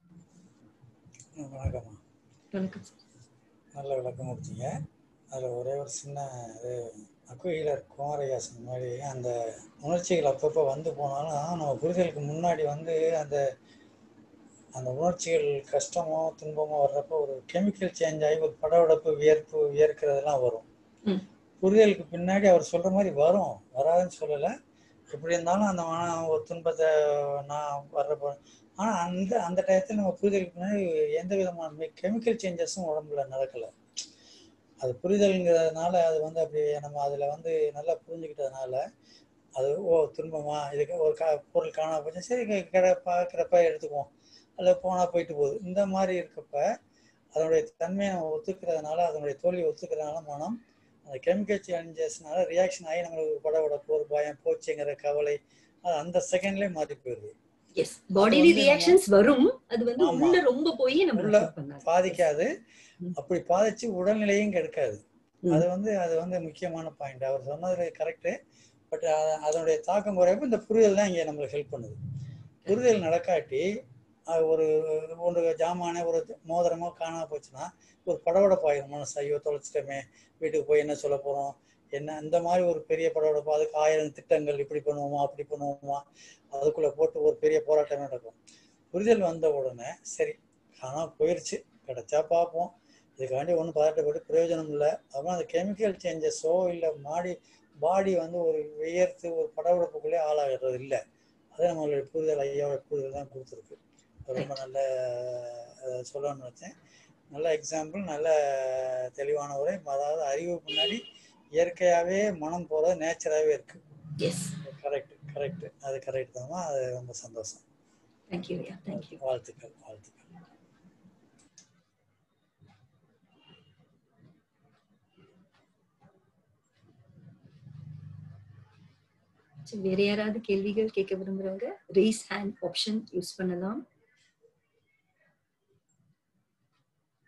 வணக்கம்மா வணக்கம் சார் நல்ல விளக்கம் கொடுத்தீங்க அதில் ஒரே ஒரு சின்ன இது அக்குயிலர் குமாரயாசன் மாதிரி அந்த உணர்ச்சிகள் அப்பப்போ வந்து போனாலும் நம்ம புரிதலுக்கு முன்னாடி வந்து அந்த அந்த உணர்ச்சிகள் கஷ்டமோ துன்பமோ வர்றப்போ ஒரு கெமிக்கல் சேஞ்ச் ஆகி ஒரு படபடப்பு வியர்ப்பு வியர்க்கிறதெல்லாம் வரும் ம். புரிதலுக்கு பின்னாடி அவர் சொல்ற மாதிரி வரும் வராதுன்னு சொல்லலை எப்படி இருந்தாலும் அந்த மன ஒரு துன்பத்தை நான் வர்றப்போ ஆனால் அந்த அந்த டயத்தில் நம்ம புரிதலுக்கு பின்னாடி எந்த விதமான கெமிக்கல் சேஞ்சஸும் உடம்புல நடக்கலை அது புரிதல்ங்கிறதுனால அது வந்து அப்படி நம்ம அதில் வந்து நல்லா புரிஞ்சுக்கிட்டதுனால அது ஓ துன்பமா இதுக்கு ஒரு கா பொருள் காணா போச்சு சரி க- கடை பார்க்குறப்ப எடுத்துக்குவோம் அதில் போனால் போயிட்டு போகுது இந்த மாதிரி இருக்கப்ப அதனுடைய தன்மையை நம்ம ஒத்துக்கிறதுனால அதனுடைய தோல்வியை ஒத்துக்கிறதுனால மனம் அந்த கெமிக்கல் சேஞ்சஸ்னால ரியாக்ஷன் ஆகி நம்மளுக்கு ஒரு படபடப்பு ஒரு பயம் போச்சுங்கிற கவலை அது அந்த செகண்ட்லேயே மாறி போயிடுது எஸ் பாடிலி வந்து நம்ம- ரியாக்ஷன்ஸ் வரும் அது வந்து ஆமா. உள்ள ரொம்ப போய் நம்ம உள்ள affect பண்ணாது பாதிக்காது ம். அப்படி பாதிச்சு உடல்நிலையும் கெடுக்காது ம். அது வந்து அது வந்து முக்கியமான பாயிண்ட் அவர் சொன்னது கரெக்டு பட் அதனுடைய தாக்கம் குறையப்ப இந்த புரிதல் தான் இங்கே நம்மளுக்கு ஹெல்ப் பண்ணுது புரிதல் நடக்காட்டி அது ஒரு ஒன்று ஜாமான ஒரு மோதிரமோ காணாம போச்சுன்னா ஒரு படபடப்பாயிரும் மனசு ஐயோ தொலைச்சிட்டோமே வீட்டுக்கு போய் என்ன சொல்ல போறோம் என்ன இந்த மாதிரி ஒரு பெரிய படபடப்பு அதுக்கு ஆயிரம் திட்டங்கள் இப்படி பண்ணுவோமா அப்படி பண்ணுவோமா அதுக்குள்ள போட்டு ஒரு பெரிய போராட்டமே நடக்கும் புரிதல் வந்த உடனே சரி காணாம போயிருச்சு கிடைச்சா பார்ப்போம் இதுக்காண்டி ஒன்றும் பதட்டப்பட்டு பிரயோஜனம் இல்லை அப்புறம் அந்த கெமிக்கல் சேஞ்சஸோ இல்லை மாடி பாடி வந்து ஒரு வியர்த்து ஒரு படபடப்புக்குள்ளே ஆளாகிறது இல்லை அது நம்மளுடைய புரிதல் ஐயாவோட புரிதல் தான் கொடுத்துருக்கு ரொம்ப நல்ல அஹ், சொல்லணும்னு நினச்சேன் நல்ல எக்ஸாம்பிள் நல்ல தெளிவான உரை அதாவது அறிவு முன்னாடி இயற்கையாகவே மனம் போகிறது நேச்சராகவே இருக்குது எஸ் கரெக்ட் கரெக்ட் அது கரெக்ட் தான்மா அது ரொம்ப சந்தோஷம் தேங்க்யூ ஐயா தேங்க்யூ வாழ்த்துக்கள் வாழ்த்துக்கள் சரி, வேற யாராவது கேள்விகள் கேட்க விரும்புறவங்க ரேஸ் ஹேண்ட் ஆப்ஷன் யூஸ் பண்ணலாம்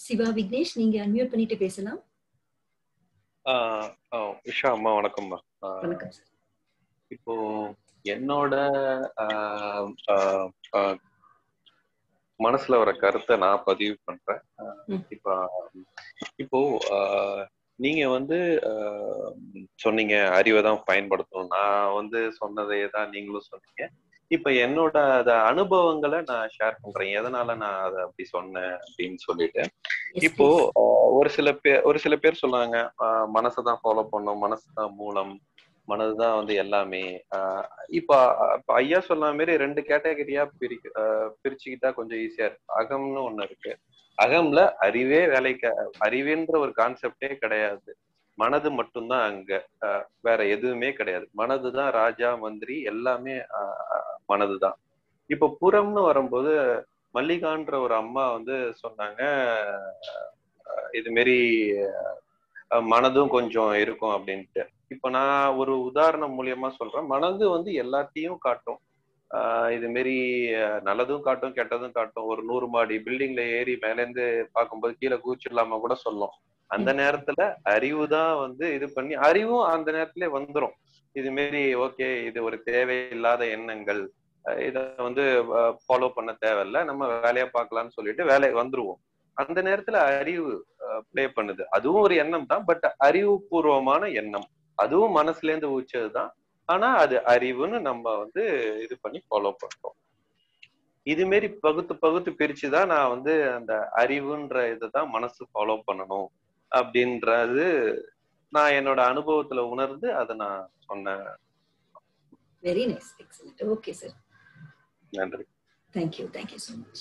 சிவா விக்னேஷ் நீங்க அன்மியூட் பண்ணிட்டு பேசலாம் ஆஹ் ஆஹ் உஷா அம்மா வணக்கம்மா ஆஹ் வணக்கம் சார் இப்போ என்னோட ஆஹ் ஆஹ் ஆஹ் மனசுல வர கருத்தை நான் பதிவு பண்றேன் ஆஹ் ம். இப்போ இப்போ ஆஹ் நீங்க வந்து ஆஹ் சொன்னீங்க அறிவை தான் பயன்படுத்தணும் நான் வந்து சொன்னதே தான் நீங்களும் சொன்னீங்க இப்ப என்னோட அத அனுபவங்களை நான் ஷேர் பண்றேன் எதனால நான் அதை அப்படி சொன்னேன் அப்படின்னு சொல்லிட்டு Yes, இப்போ please. ஆஹ் ஒரு சில பேர் ஒரு சில பேர் சொன்னாங்க ஆஹ் மனசை தான் ஃபாலோ பண்ணும் மனசு தான் மூலம் மனதுதான் வந்து எல்லாமே ஆஹ் இப்ப அஹ் இப்ப ஐயா சொன்ன மாதிரி ரெண்டு கேட்டகரியா பிரிக்க ஆஹ் பிரிச்சுக்கிட்டா கொஞ்சம் ஈஸியா இருக்கு அகம்னு ஒண்ணு இருக்கு அகம்ல அறிவே வேலைக்கு அறிவுன்ற ஒரு கான்செப்டே கிடையாது மனது மட்டும்தான் அங்க ஆஹ் வேற எதுவுமே கிடையாது மனதுதான் ராஜா மந்திரி எல்லாமே ஆஹ் ஆஹ் மனதுதான் இப்ப புறம்னு வரும்போது மல்லிகான்ற ஒரு அம்மா வந்து சொன்னாங்க ஆஹ் இது மாரி ஆஹ் மனதும் கொஞ்சம் இருக்கும் அப்படின்ட்டு இப்ப நான் ஒரு உதாரணம் மூலியமா சொல்றேன் மனது வந்து எல்லாத்தையும் காட்டும் ஆஹ் இது மாரி ஆஹ் நல்லதும் காட்டும் கெட்டதும் காட்டும் ஒரு நூறு மாடி பில்டிங்ல ஏறி மேலேருந்து பார்க்கும்போது கீழே கூச்சிடலாம கூட சொல்லும் அந்த நேரத்துல அறிவு தான் வந்து இது பண்ணி அறிவும் அந்த நேரத்திலே வந்துரும் இது மாரி ஓகே இது ஒரு தேவையில்லாத எண்ணங்கள் அஹ் இத வந்து ஃபாலோ பண்ண தேவையில்ல நம்ம வேலையா பார்க்கலாம்னு சொல்லிட்டு வேலை வந்துருவோம் அந்த நேரத்துல அறிவு ப்ளே பண்ணுது அதுவும் ஒரு எண்ணம் தான் பட் அறிவுபூர்வமான எண்ணம் அதுவும் மனசுல இருந்து ஊச்சது தான் ஆனா அது அறிவுன்னு நம்ம வந்து இது பண்ணி ஃபாலோ பண்றோம் இது மாரி பகுத்து பகுத்து பிரிச்சுதான் நான் வந்து அந்த அறிவுன்ற இதை தான் மனசு ஃபாலோ பண்ணணும் அப்படின்றது நான் என்னோட அனுபவத்துல உணர்ந்து அதை நான் சொன்னேன் very nice excellent okay sir நன்றி thank you thank you so much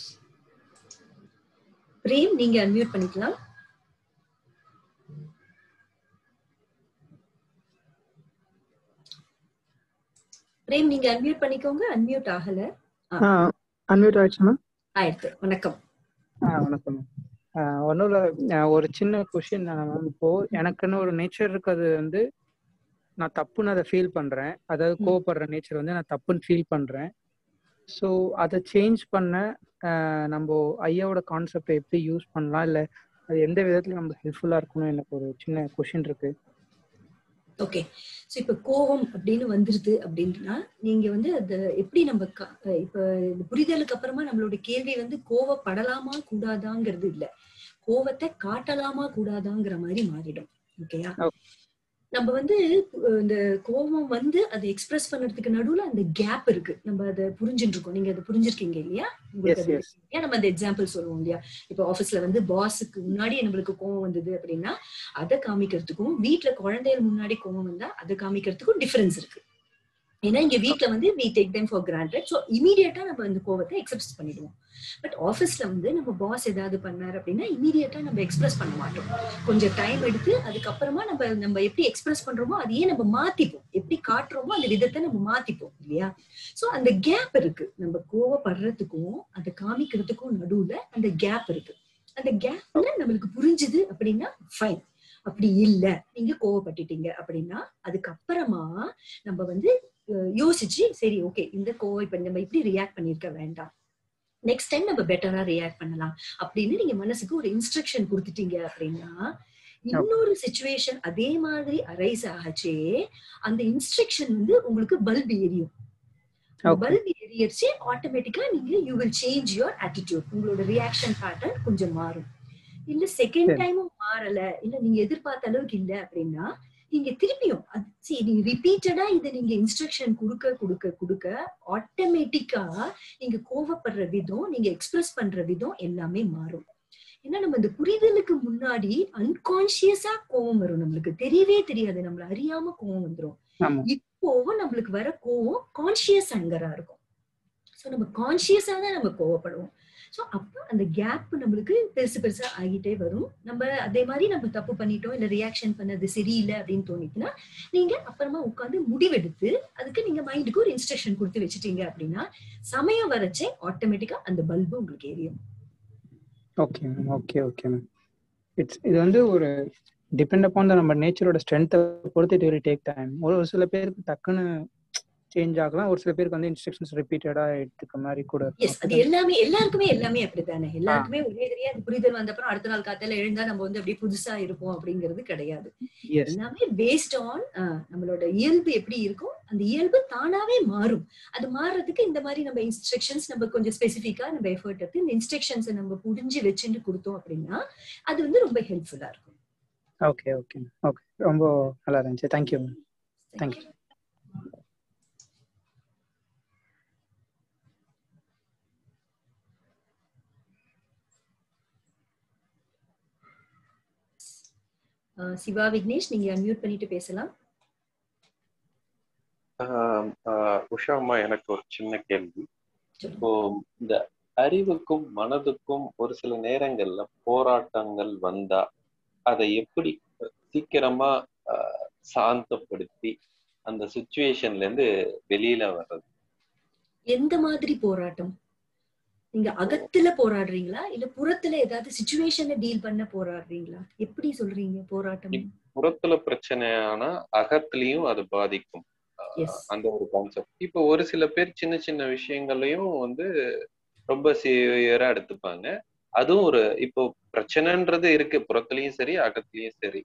Prem நீங்க அன்மியூட் பண்ணிக்கலாம் பிரேம் நீங்க அன்மியூட் பண்ணிக்கோங்க அன்மியூட் ஆகல அன்மியூட் ஆயிடுச்சுமா ஆயிடுத்து வணக்கம் ஆ வணக்கம் ஒன்றும் இல்லை ஒரு சின்ன கொஷின் மேம் இப்போ எனக்குன்னு ஒரு நேச்சர் இருக்கிறது வந்து நான் தப்புன்னு அதை ஃபீல் பண்றேன் அதாவது கோவப்படுற நேச்சர் வந்து நான் தப்புன்னு ஃபீல் பண்றேன் ஸோ அதை சேஞ்ச் பண்ண ஆஹ் நம்ம ஐயாவோட கான்செப்டை எப்படி யூஸ் பண்ணலாம் இல்லை அது எந்த விதத்துல நம்ம ஹெல்ப்ஃபுல்லா இருக்கணும் எனக்கு ஒரு சின்ன கொஷின் இருக்கு ஓகே ஸோ இப்போ கோபம் அப்படின்னு வந்துருது அப்படின்னா நீங்க வந்து அதை எப்படி நம்ம க- இப்ப இந்த புரிதலுக்கு அப்புறமா நம்மளோட கேள்வி வந்து கோவப்படலாமா கூடாதாங்கிறது இல்ல கோவத்தை காட்டலாமா கூடாதாங்கிற மாதிரி மாறிடும் ஓகேயா நம்ம வந்து அஹ், இந்த கோபம் வந்து அதை எக்ஸ்பிரஸ் பண்றதுக்கு நடுவுல அந்த கேப் இருக்கு நம்ம அதை புரிஞ்சுட்டு இருக்கோம் நீங்க அதை புரிஞ்சிருக்கீங்க இல்லையா உங்களுக்கு Yes, அது yes. ஏன் நம்ம அந்த எக்ஸாம்பிள் சொல்லுவோம் இல்லையா இப்போ ஆபீஸ்ல வந்து பாஸுக்கு முன்னாடி நம்மளுக்கு கோவம் வந்தது அப்படின்னா அதை காமிக்கிறதுக்கும் வீட்ல குழந்தைகள் முன்னாடி கோவம் வந்தா அதை காமிக்கிறதுக்கும் டிஃபரன்ஸ் இருக்கு ஏன்னா இங்க வீட்ல வந்து we take time for granted so இமீடியட்டா நம்ம அந்த கோவத்தை எக்ஸ்பிரஸ் பண்ணிடுவோம் பட் ஆஃபீஸ்ல வந்து நம்ம பாஸ் ஏதாவது பண்ணாரு அப்படின்னா இமீடியட்டா நம்ம எக்ஸ்பிரஸ் பண்ண மாட்டோம் கொஞ்சம் டைம் எடுத்து அதுக்கப்புறமா நம்ம நம்ம எப்படி எக்ஸ்பிரஸ் பண்றோமோ அதையே நம்ம மாத்திப்போம் எப்படி காட்டுறோமோ அந்த விதத்தை நம்ம மாத்திப்போம் இல்லையா சோ அந்த கேப் இருக்கு நம்ம கோவப்படுறதுக்கும் அதை காமிக்கிறதுக்கும் நடுவுல அந்த கேப் இருக்கு அந்த கேப்ல நம்மளுக்கு புரிஞ்சுது அப்படின்னா ஃபைன் அப்படி இல்ல நீங்க கோவப்பட்டுட்டீங்க அப்படின்னா அதுக்கப்புறமா நம்ம வந்து அஹ், யோசிச்சு சரி ஓகே இந்த கோவம் இப்ப நம்ம இப்படி ரியாக்ட் பண்ணிருக்க வேண்டாம் நெக்ஸ்ட் டைம் நம்ம பெட்டரா ரியாக்ட் பண்ணலாம் அப்படின்னு நீங்க மனசுக்கு ஒரு இன்ஸ்ட்ரக்ஷன் கொடுத்துட்டீங்க அப்படின்னா இன்னொரு சுச்சுவேஷன் அதே மாதிரி அரைஸ் ஆகச்சே அந்த இன்ஸ்ட்ரக்ஷன் வந்து உங்களுக்கு பல்ப் எரியும் Okay. பல்ப் எரியர்ச்சே ஆட்டோமேட்டிக்கா நீங்க you will change your attitude உங்களோட ரியாக்ஷன் பேட்டர்ன் கொஞ்சம் மாறும் இல்ல செகண்ட் சரி. டைமும் மாறல இல்ல நீங்க எதிர்பார்த்த அளவுக்கு இல்ல அப்படின்னா நீங்க திருப்பியும் அது see, நீங்க ரிப்பீட்டடா இதை நீங்க இன்ஸ்ட்ரக்ஷன் கொடுக்க கொடுக்க கொடுக்க ஆட்டோமேட்டிக்கா நீங்க கோவப்படுற விதம் நீங்க எக்ஸ்பிரஸ் பண்ற விதம் எல்லாமே மாறும் ஏன்னா நம்ம இந்த புரிதலுக்கு முன்னாடி அன்கான்சியஸா கோவம் வரும் நம்மளுக்கு தெரியவே தெரியாது நம்மள அறியாம கோவம் வந்துரும் ஆமா இப்போ நம்மளுக்கு வர கோவம் கான்சியஸ் அங்கரா இருக்கும் சோ நம்ம கான்சியஸா தான் நம்ம கோவப்படுவோம் சோ அப்ப அந்த கேப் நம்மளுக்கு பெருசு பெருசா ஆகிட்டே வரும் நம்ம அதே மாதிரி நம்ம தப்பு பண்ணிட்டோம் இல்ல ரியாக்ஷன் பண்ணது சரியில்லை அப்படின்னு தோணிச்சுன்னா நீங்க அப்புறமா உட்காந்து முடிவெடுத்து அதுக்கு நீங்க மைண்டுக்கு ஒரு இன்ஸ்ட்ரக்ஷன் கொடுத்து வச்சுட்டீங்க அப்படின்னா சமயம் வரச்சே ஆட்டோமேட்டிக்கா அந்த பல்பு உங்களுக்கு எரியும் okay ma'am okay okay ma'am it's இது வந்து ஒரு டிபெண்ட் அப்பான் த நம்ம நேச்சரோட ஸ்ட்ரென்த்தை பொறுத்து இட் வில் டேக் டைம் ஒரு ஒரு சில பேருக்கு டக்குன்னு சேஞ்ச் ஆகலாம் ஒரு சில பேருக்கு வந்து இன்ஸ்ட்ரக்ஷன்ஸ் ரிப்பீட்டடா எடுத்துக்க மாதிரி கூட எஸ் அது இருக்கும் எல்லாமே எல்லாருக்குமே எல்லாமே அப்படித்தானே எல்லாருக்குமே ஒரே தெரியா அது புரிதல் வந்த அப்புறம் அடுத்த நாள் காத்தால எழுந்தா நம்ம வந்து அப்படியே புதுசா இருப்போம் அப்படிங்கிறது கிடையாது எஸ் எல்லாமே பேஸ்ட் ஆன் நம்மளோட இயல்பு எப்படி இருக்கும் அந்த இயல்பு தானாவே மாறும் அது மாறுறதுக்கு இந்த மாதிரி நம்ம இன்ஸ்ட்ரக்ஷன்ஸ் நம்ம கொஞ்சம் ஸ்பெசிஃபிக்கா நம்ம எஃபர்ட் எடுத்து இந்த இன்ஸ்ட்ரக்ஷன்ஸை நம்ம புரிஞ்சு வச்சுட்டு கொடுத்தோம் அப்படின்னா அது வந்து ரொம்ப ஹெல்ப்ஃபுல்லா இருக்கும் ஓகே ஓகே ஓகே ரொம்ப நல்லா இருந்துச்சு தேங்க்யூ தேங்க்யூ அஹ் சிவா விக்னேஷ் நீங்க அன்மியூட் பண்ணிட்டு பேசலாம் ஆஹ் ஆஹ் உஷா அம்மா எனக்கு ஒரு சின்ன கேள்வி சொல்லுங்க இப்போ இந்த அறிவுக்கும் மனதுக்கும் ஒரு சில நேரங்கள்ல போராட்டங்கள் வந்தா அதை எப்படி சீக்கிரமா ஆஹ் சாந்தப்படுத்தி அந்த சுச்சுவேஷன்ல இருந்து வெளியில வர்றது எந்த மாதிரி போராட்டம் நீங்க அகத்துல போராடுறீங்களா இல்ல புறத்துல ஏதாவது சுச்சுவேஷனை டீல் பண்ண போராடுறீங்களா எப்படி சொல்றீங்க போராட்டம் புறத்துல பிரச்சனையானா அகத்திலையும் அது பாதிக்கும் ஆஹ் எஸ் அந்த ஒரு கான்செப்ட் இப்போ ஒரு சில பேர் சின்ன சின்ன விஷயங்களையும் வந்து ரொம்ப சிவியரா எடுத்துப்பாங்க அதுவும் ஒரு இப்போ பிரச்சனைன்றது இருக்கு புறத்துலயும் சரி அகத்துலயும் சரி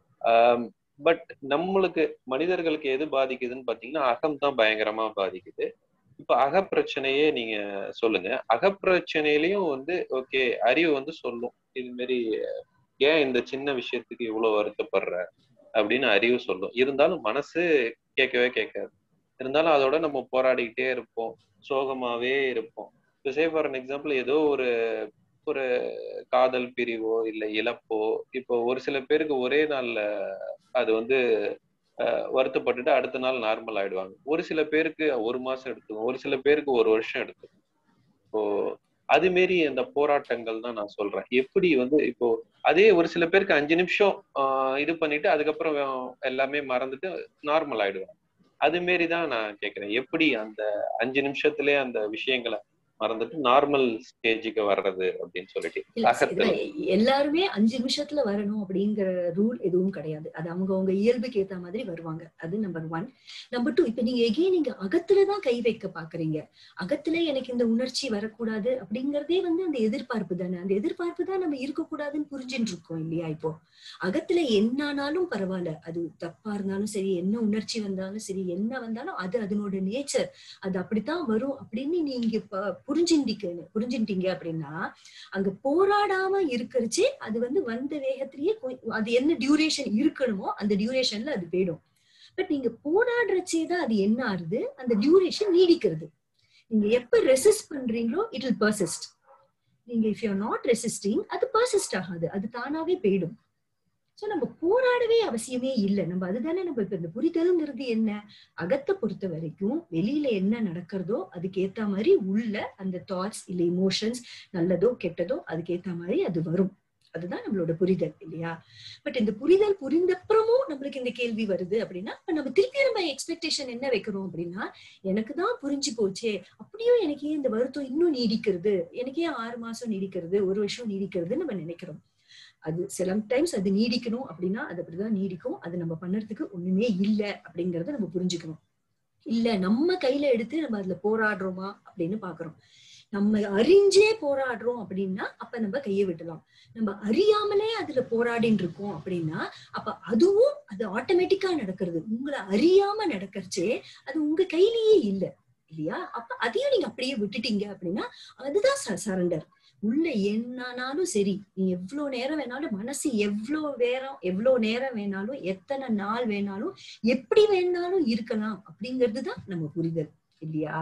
பட் நம்மளுக்கு மனிதர்களுக்கு எது பாதிக்குதுன்னு பாத்தீங்கன்னா அகம் தான் பயங்கரமா பாதிக்குது இப்ப அகப்பிரச்சனையே நீங்க சொல்லுங்க அகப்பிரச்சனையிலயும் வந்து ஓகே அறிவு வந்து சொல்லும் இது மாதிரி ஏன் இந்த சின்ன விஷயத்துக்கு இவ்வளவு வருத்தப்படுற அப்படின்னு அறிவு சொல்லும் இருந்தாலும் மனசு கேட்கவே கேட்காது இருந்தாலும் அதோட நம்ம போராடிக்கிட்டே இருப்போம் சோகமாவே இருப்போம் இப்போ சே ஃபார் அன் எக்ஸாம்பிள் ஏதோ ஒரு ஒரு காதல் பிரிவோ இல்லை இழப்போ இப்போ ஒரு சில பேருக்கு ஒரே நாள்ல அது வந்து அஹ், வருத்தப்பட்டுட்டு அடுத்த நாள் நார்மல் ஆயிடுவாங்க ஒரு சில பேருக்கு ஒரு மாசம் எடுத்துக்கும் ஒரு சில பேருக்கு ஒரு வருஷம் எடுத்துக்கும் இப்போ அது மாரி அந்த போராட்டங்கள் தான் நான் சொல்றேன் எப்படி வந்து இப்போ அதே ஒரு சில பேருக்கு அஞ்சு நிமிஷம் ஆஹ், இது பண்ணிட்டு அதுக்கப்புறம் எல்லாமே மறந்துட்டு நார்மல் ஆயிடுவாங்க அது மாரி தான் நான் கேக்குறேன் எப்படி அந்த அஞ்சு நிமிஷத்துலயே அந்த விஷயங்களை மறந்துட்டு நார்மல் ஸ்டேஜுக்கு வர்றது அப்படின்னு சொல்லிட்டு இல்ல அகத்துல இதுல எல்லாருமே அஞ்சு நிமிஷத்துல வரணும் அப்படிங்கிற ரூல் எதுவும் கிடையாது அது அவங்க அவங்க இயல்புக்கு ஏத்த மாதிரி வருவாங்க அது நம்பர் ஒன் நம்பர் டூ இப்ப நீங்க எகே நீங்க அகத்துலதான் கை வைக்க பாக்குறீங்க அகத்துல எனக்கு இந்த உணர்ச்சி வரக்கூடாது அப்படிங்கறதே வந்து அந்த எதிர்பார்ப்பு தானே அந்த எதிர்பார்ப்பு தான் நம்ம இருக்கக்கூடாதுன்னு புரிஞ்சுட்டு இருக்கோம் இல்லையா இப்போ அகத்துல என்னானாலும் பரவாயில்ல அது தப்பா இருந்தாலும் சரி என்ன உணர்ச்சி வந்தாலும் சரி என்ன வந்தாலும் அது அதனோட நேச்சர் அது அப்படித்தான் வரும் அப்படின்னு நீங்க ப- புரிஞ்சுட்டீங்க புரிஞ்சுட்டீங்க அப்படின்னா அங்க போராடாம இருக்கிறச்சே அது வந்து வந்த வேகத்திலேயே கொ- அது என்ன டியூரேஷன் இருக்கணுமோ அந்த டியூரேஷன்ல அது போயிடும் பட் நீங்க போராடுறச்சே தான் அது என்ன ஆகுது அந்த டியூரேஷன் நீடிக்கிறது நீங்க எப்ப ரெசிஸ்ட் பண்றீங்களோ இட் வில் பர்சிஸ்ட் நீங்க இஃப் யூ நாட் ரெசிஸ்டிங் அது பர்சிஸ்ட் ஆகாது அது தானாவே போயிடும் சோ நம்ம போராடவே அவசியமே இல்லை நம்ம அதுதானே நம்ம இப்ப இந்த புரிதல்ங்கிறது என்ன அகத்தை பொறுத்த வரைக்கும் வெளியில என்ன நடக்கிறதோ அதுக்கு ஏத்த மாதிரி உள்ள அந்த தாட்ஸ் இல்ல இமோஷன்ஸ் நல்லதோ கெட்டதோ அதுக்கு ஏத்த மாதிரி அது வரும் அதுதான் நம்மளோட புரிதல் இல்லையா பட் இந்த புரிதல் புரிந்தப்புறமும் நம்மளுக்கு இந்த கேள்வி வருது அப்படின்னா இப்ப நம்ம திருப்பி நம்ம எக்ஸ்பெக்டேஷன் என்ன வைக்கிறோம் அப்படின்னா எனக்கு தான் புரிஞ்சு போச்சே அப்படியும் எனக்கு ஏன் இந்த வருத்தம் இன்னும் நீடிக்கிறது எனக்கு ஏன் ஆறு மாசம் நீடிக்கிறது ஒரு வருஷம் நீடிக்கிறது நம்ம நினைக்கிறோம் அது சில டைம்ஸ் அது நீடிக்கணும் அப்படின்னா அது அப்படிதான் நீடிக்கும் அது நம்ம பண்ணறதுக்கு ஒண்ணுமே இல்ல அப்படிங்கறத நம்ம புரிஞ்சுக்கணும் இல்ல நம்ம கையில எடுத்து நம்ம அதுல போராடுறோமா அப்படின்னு பாக்குறோம் நம்ம அறிஞ்சே போராடுறோம் அப்படின்னா அப்ப நம்ம கையை விடலாம் நம்ம அறியாமலே அதுல போராடின்னு இருக்கோம் அப்படின்னா அப்ப அதுவும் அது ஆட்டோமேட்டிக்கா நடக்கிறது உங்களை அறியாம நடக்கறச்சே அது உங்க கையிலேயே இல்ல இல்லையா அப்ப அதையும் நீங்க அப்படியே விட்டுட்டீங்க அப்படின்னா அதுதான் சரண்டர் உள்ள என்னானாலும் சரி நீ எவ்வளவு நேரம் வேணாலும் மனசு எவ்வளவு நேரம் எவ்வளவு நேரம் வேணாலும் எத்தனை நாள் வேணாலும் எப்படி வேணாலும் இருக்கலாம் அப்படிங்கிறது தான் நம்ம புரிதல் இல்லையா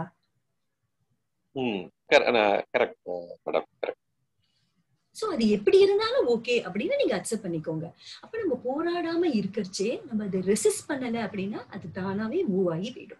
ம் கரெக்ட் மேடம் கரெக்ட் சோ அது எப்படி இருந்தாலும் ஓகே அப்படின்னு நீங்க அக்செப்ட் பண்ணிக்கோங்க அப்ப நம்ம போராடாம இருக்கறச்சே நம்ம அதை ரெசிஸ்ட் பண்ணல அப்படின்னா அது தானாவே மூவ் ஆகி போயிடும்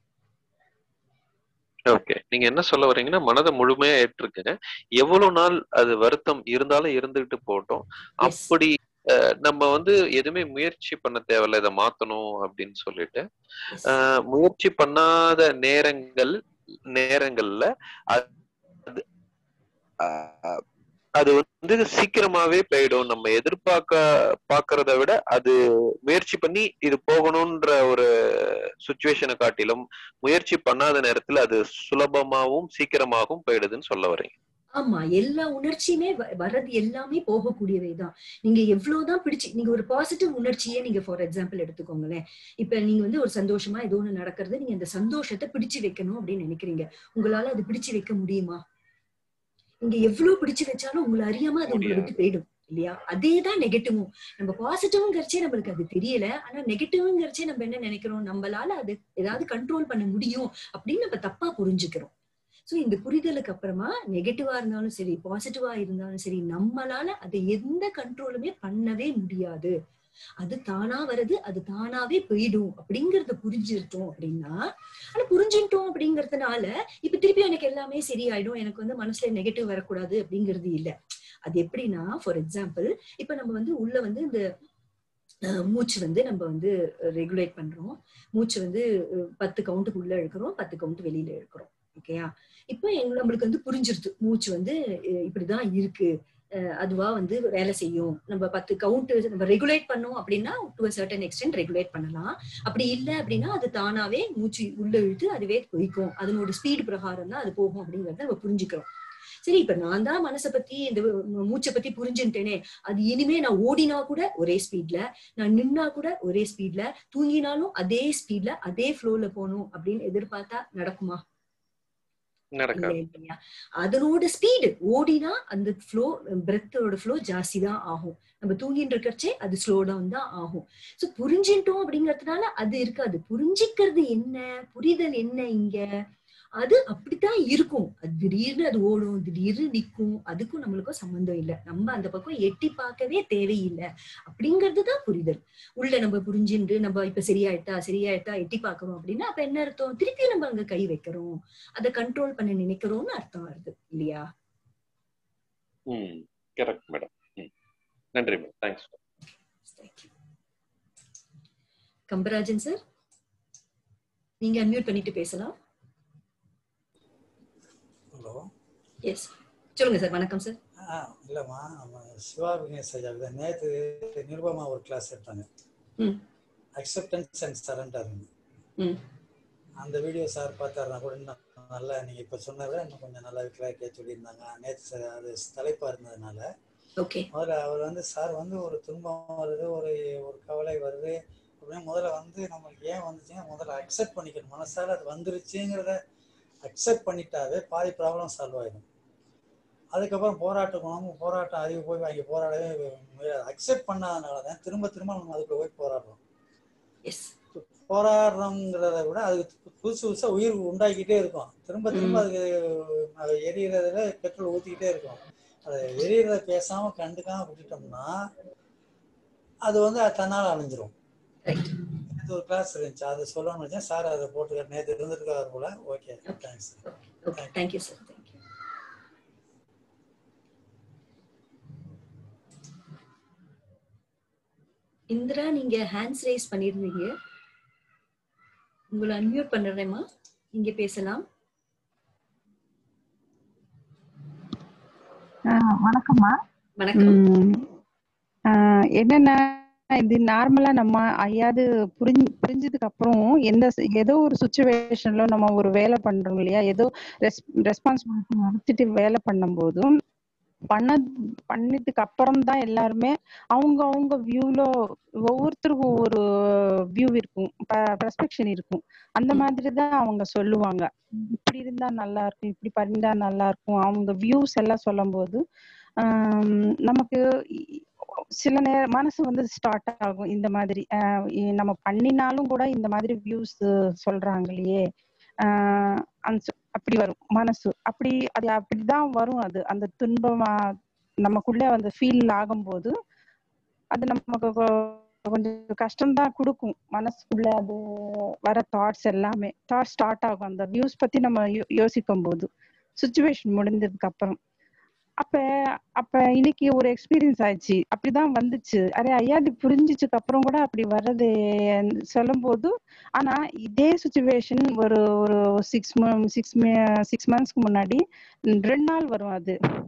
ஓகே நீங்க என்ன சொல்ல வர்றீங்கன்னா மனதை முழுமையா ஏற்றுக்குங்க எவ்வளவு நாள் அது வருத்தம் இருந்தாலும் இருந்துகிட்டு போட்டோம் அப்படி அஹ், நம்ம வந்து எதுவுமே முயற்சி பண்ண தேவையில்ல இதை மாத்தணும் அப்படின்னு சொல்லிட்டு அஹ், முயற்சி பண்ணாத நேரங்கள் நேரங்கள்ல அது அஹ், அது வந்து சீக்கிரமாவே போயிடும் நம்ம எதிர்பார்க்க பாக்குறத விட அது முயற்சி பண்ணி இது போகணும்ன்ற ஒரு சுச்சுவேஷனை காட்டிலும் முயற்சி பண்ணாத நேரத்துல அது சுலபமாவும் சீக்கிரமாகவும் போயிடுதுன்னு சொல்ல வரீங்க ஆமா எல்லா உணர்ச்சியுமே வ- வர்றது எல்லாமே போகக்கூடியவை தான் நீங்க எவ்வளவுதான் பிடிச்சு நீங்க ஒரு பாசிட்டிவ் உணர்ச்சியே நீங்க ஃபார் எக்ஸாம்பிள் எடுத்துக்கோங்களேன் இப்ப நீங்க வந்து ஒரு சந்தோஷமா ஏதோ ஒண்ணு நடக்கிறது நீங்க அந்த சந்தோஷத்தை பிடிச்சு வைக்கணும் அப்படின்னு நினைக்கிறீங்க உங்களால அது பிடிச்சு வைக்க முடியுமா நீங்க எவ்வளவு பிடிச்சு வச்சாலும் உங்களை அறியாம அது உங்களை விட்டு போயிடும் இல்லையா அதேதான் நெகட்டிவும் நம்ம பாசிட்டிவ்ங்கிறச்சே நம்மளுக்கு அது தெரியல ஆனா நெகட்டிவ்ங்கிறச்சே நம்ம என்ன நினைக்கிறோம் நம்மளால அது ஏதாவது கண்ட்ரோல் பண்ண முடியும் அப்படின்னு நம்ம தப்பா புரிஞ்சுக்கிறோம் சோ இந்த புரிதலுக்கு அப்புறமா நெகட்டிவா இருந்தாலும் சரி பாசிட்டிவா இருந்தாலும் சரி நம்மளால அதை எந்த கண்ட்ரோலுமே பண்ணவே முடியாது அது தானா வருது அது தானாவே போயிடும் அப்படிங்கறத புரிஞ்சிருட்டோம் அப்படின்னா ஆனா புரிஞ்சுட்டோம் அப்படிங்கறதுனால இப்ப திருப்பி எனக்கு எல்லாமே சரியாயிடும் எனக்கு வந்து மனசுல நெகட்டிவ் வரக்கூடாது அப்படிங்கிறது இல்ல அது எப்படின்னா ஃபார் எக்ஸாம்பிள் இப்ப நம்ம வந்து உள்ள வந்து இந்த அஹ், மூச்சு வந்து நம்ம வந்து ரெகுலேட் பண்றோம் மூச்சு வந்து அஹ், பத்து கவுண்ட்டுக்கு உள்ள இழுக்கிறோம் பத்து கவுண்ட் வெளியில இழுக்கிறோம் ஓகேயா இப்போ எங்க நம்மளுக்கு வந்து புரிஞ்சிருது மூச்சு வந்து அஹ், இப்படிதான் இருக்கு அஹ், அதுவா வந்து வேலை செய்யும் நம்ம பத்து கவுண்ட் நம்ம ரெகுலேட் பண்ணோம் அப்படின்னா டு சர்டன் எக்ஸ்டென்ட் ரெகுலேட் பண்ணலாம் அப்படி இல்ல அப்படின்னா அது தானாவே மூச்சு உள்ள இழுத்து அதுவே போய்க்கும் அதனோட ஸ்பீடு பிரகாரம் தான் அது போகும் அப்படிங்கறத நம்ம புரிஞ்சுக்கிறோம் சரி இப்ப நான் தான் மனசை பத்தி இந்த மூச்சை பத்தி புரிஞ்சுட்டேனே அது இனிமே நான் ஓடினா கூட ஒரே ஸ்பீட்ல நான் நின்னா கூட ஒரே ஸ்பீட்ல தூங்கினாலும் அதே ஸ்பீட்ல அதே ஃப்ளோல போகணும் அப்படின்னு எதிர்பார்த்தா நடக்குமா இல்ல நடக்காது இல்லையா அதனோட ஸ்பீடு ஓடினா அந்த ஃப்ளோ பிரெத்தோட ஃப்ளோ ஜாஸ்தி தான் ஆகும் நம்ம தூங்கிட்டு இருக்கறச்சே அது ஸ்லோ டவுன் தான் ஆகும் சோ புரிஞ்சிட்டோம் அப்படிங்கறதுனால அது இருக்காது புரிஞ்சிக்கிறது என்ன புரிதல் என்ன இங்க அது அப்படித்தான் இருக்கும் அது திடீர்னு அது ஓடும் திடீர்னு நிக்கும் அதுக்கும் நம்மளுக்கும் சம்பந்தம் இல்லை நம்ம அந்த பக்கம் எட்டி பார்க்கவே தேவையில்லை அப்படிங்கிறது தான் புரிதல் உள்ள நம்ம புரிஞ்சுட்டு நம்ம இப்ப சரியாயிட்டா சரியாயிட்டா எட்டி பார்க்கறோம் அப்படின்னா அப்ப என்ன அர்த்தம் திருப்பி நம்ம அங்க கை வைக்கிறோம் அதை கண்ட்ரோல் பண்ண நினைக்கிறோம்னு அர்த்தம் வருது இல்லையா ம் கரெக்ட் மேடம் ம் நன்றி மேடம் தேங்க்ஸ் கம்பராஜன் சார் நீங்க அன்மியூட் பண்ணிட்டு பேசலாம் ஹலோ எஸ் சொல்லுங்க சார் வணக்கம் சார் ஆ இல்லைம்மா நம்ம சிவா விக்னேஷ் ஐயா நேற்று நிருபமா ஒரு கிளாஸ் எடுத்தாங்க ம் அக்செப்டன்ஸ் அண்ட் சரண்டர்னு ம் அந்த வீடியோ சார் பார்த்தாருனா கூட இன்னும் நல்லா நீங்கள் இப்போ சொன்னதை இன்னும் கொஞ்சம் நல்லா கிளாரிட்டியாக சொல்லியிருந்தாங்க நேற்று அது தலைப்பாக இருந்ததுனால ஓகே முதல்ல அவர் வந்து சார் வந்து ஒரு துன்பம் வருது ஒரு ஒரு கவலை வருது அப்படின்னு முதல்ல வந்து நம்மளுக்கு ஏன் வந்துச்சுன்னா முதல்ல அக்செப்ட் பண்ணிக்கணும் மனசால அது வந்துருச்சுங்கிறத அக்செப்ட் பண்ணிட்டாவே பாதி ப்ராப்ளம் சால்வ் ஆயிடும் அதுக்கப்புறம் போராட்டம் குணம் போராட்டம் அறிவு போய் அங்கே போராடவே முடியாது அக்செப்ட் பண்ணாதனால தான் திரும்ப திரும்ப நம்ம அதுக்குள்ள போய் போராடுறோம் எஸ் போராடுறோங்கிறத விட அதுக்கு புதுசு புதுசா உயிர் உண்டாக்கிட்டே இருக்கும் திரும்ப திரும்ப அதுக்கு அது எரியறதுல பெட்ரோல் ஊத்திக்கிட்டே இருக்கும் அதை எரியறத பேசாம கண்டுக்காம விட்டுட்டோம்னா அது வந்து அது தன்னால அழிஞ்சிரும் ரைட் நேற்று ஒரு கிளாஸ் இருந்துச்சு அதை சொல்லணும்னு வச்சேன் சார் அதை போட்டு நேற்று இருந்திருக்காரு போல okay thanks okay thank you sir thank you Indira நீங்க ஹேண்ட்ஸ் ரைஸ் பண்ணிருந்தீங்க உங்களை அன்மியூட் பண்ணுறேம்மா நீங்க பேசலாம் ஆஹ் வணக்கம்மா வணக்கம் உம் ஆஹ் என்னன்னா இது நார்மலா நம்ம ஐயாது புரிஞ்சு புரிஞ்சதுக்கு அப்புறம் எந்த சி- ஏதோ ஒரு சுச்சுவேஷன்ல நம்ம ஒரு வேலை பண்றோம் இல்லையா ஏதோ ரெஸ் ரெஸ்பான்சிபிலிட்டி எடுத்துட்டு வேலை பண்ணும்போதும் பண்ண பண்ணதுக்கு அப்புறம் தான் எல்லாருமே அவங்க அவங்க வியூல ஒவ்வொருத்தருக்கும் ஒரு வியூ இருக்கும் பெர்ஸ்பெக்ஷன் இருக்கும் அந்த மாதிரி தான் அவங்க சொல்லுவாங்க இப்படி இருந்தா நல்லா இருக்கும் இப்படி பண்ணிட்டா நல்லா இருக்கும் அவங்க வியூஸ் எல்லாம் சொல்லும்போது ஆம், நமக்கு இ- சில நேரம் மனசு வந்து ஸ்டார்ட் ஆகும் இந்த மாதிரி ஆஹ் இ- நம்ம பண்ணினாலும் கூட இந்த மாதிரி வியூஸ் சொல்றாங்களையே ஆஹ் அந்த- அப்படி வரும் மனசு அப்படி அது அப்படிதான் வரும் அது அந்த துன்பமா நமக்குள்ள அந்த ஃபீல் ஆகும்போது அது நமக்கு கொ- கொஞ்சம் கஷ்டம்தான் கொடுக்கும் மனசுக்குள்ள அது வர தாட்ஸ் எல்லாமே தாட்ஸ் ஸ்டார்ட் ஆகும் அந்த வியூஸ் பத்தி நம்ம யோ- யோசிக்கும் போது சுச்சுவேஷன் முடிஞ்சதுக்கு அப்புறம் அப்ப அப்ப இன்னைக்கு ஒரு எக்ஸ்பீரியன்ஸ் ஆயிடுச்சு அப்படிதான் வந்துச்சு அரே ஐயா இது புரிஞ்சிச்சுக்கு அப்புறம் கூட அப்படி வர்றது சொல்லும் போது ஆனா இதே சுச்சுவேஷன் ஒரு ஒரு சிக்ஸ் சிக்ஸ் சிக்ஸ் மந்த்ஸ்க்கு முன்னாடி ம், ரெண்டு நாள் வரும் அது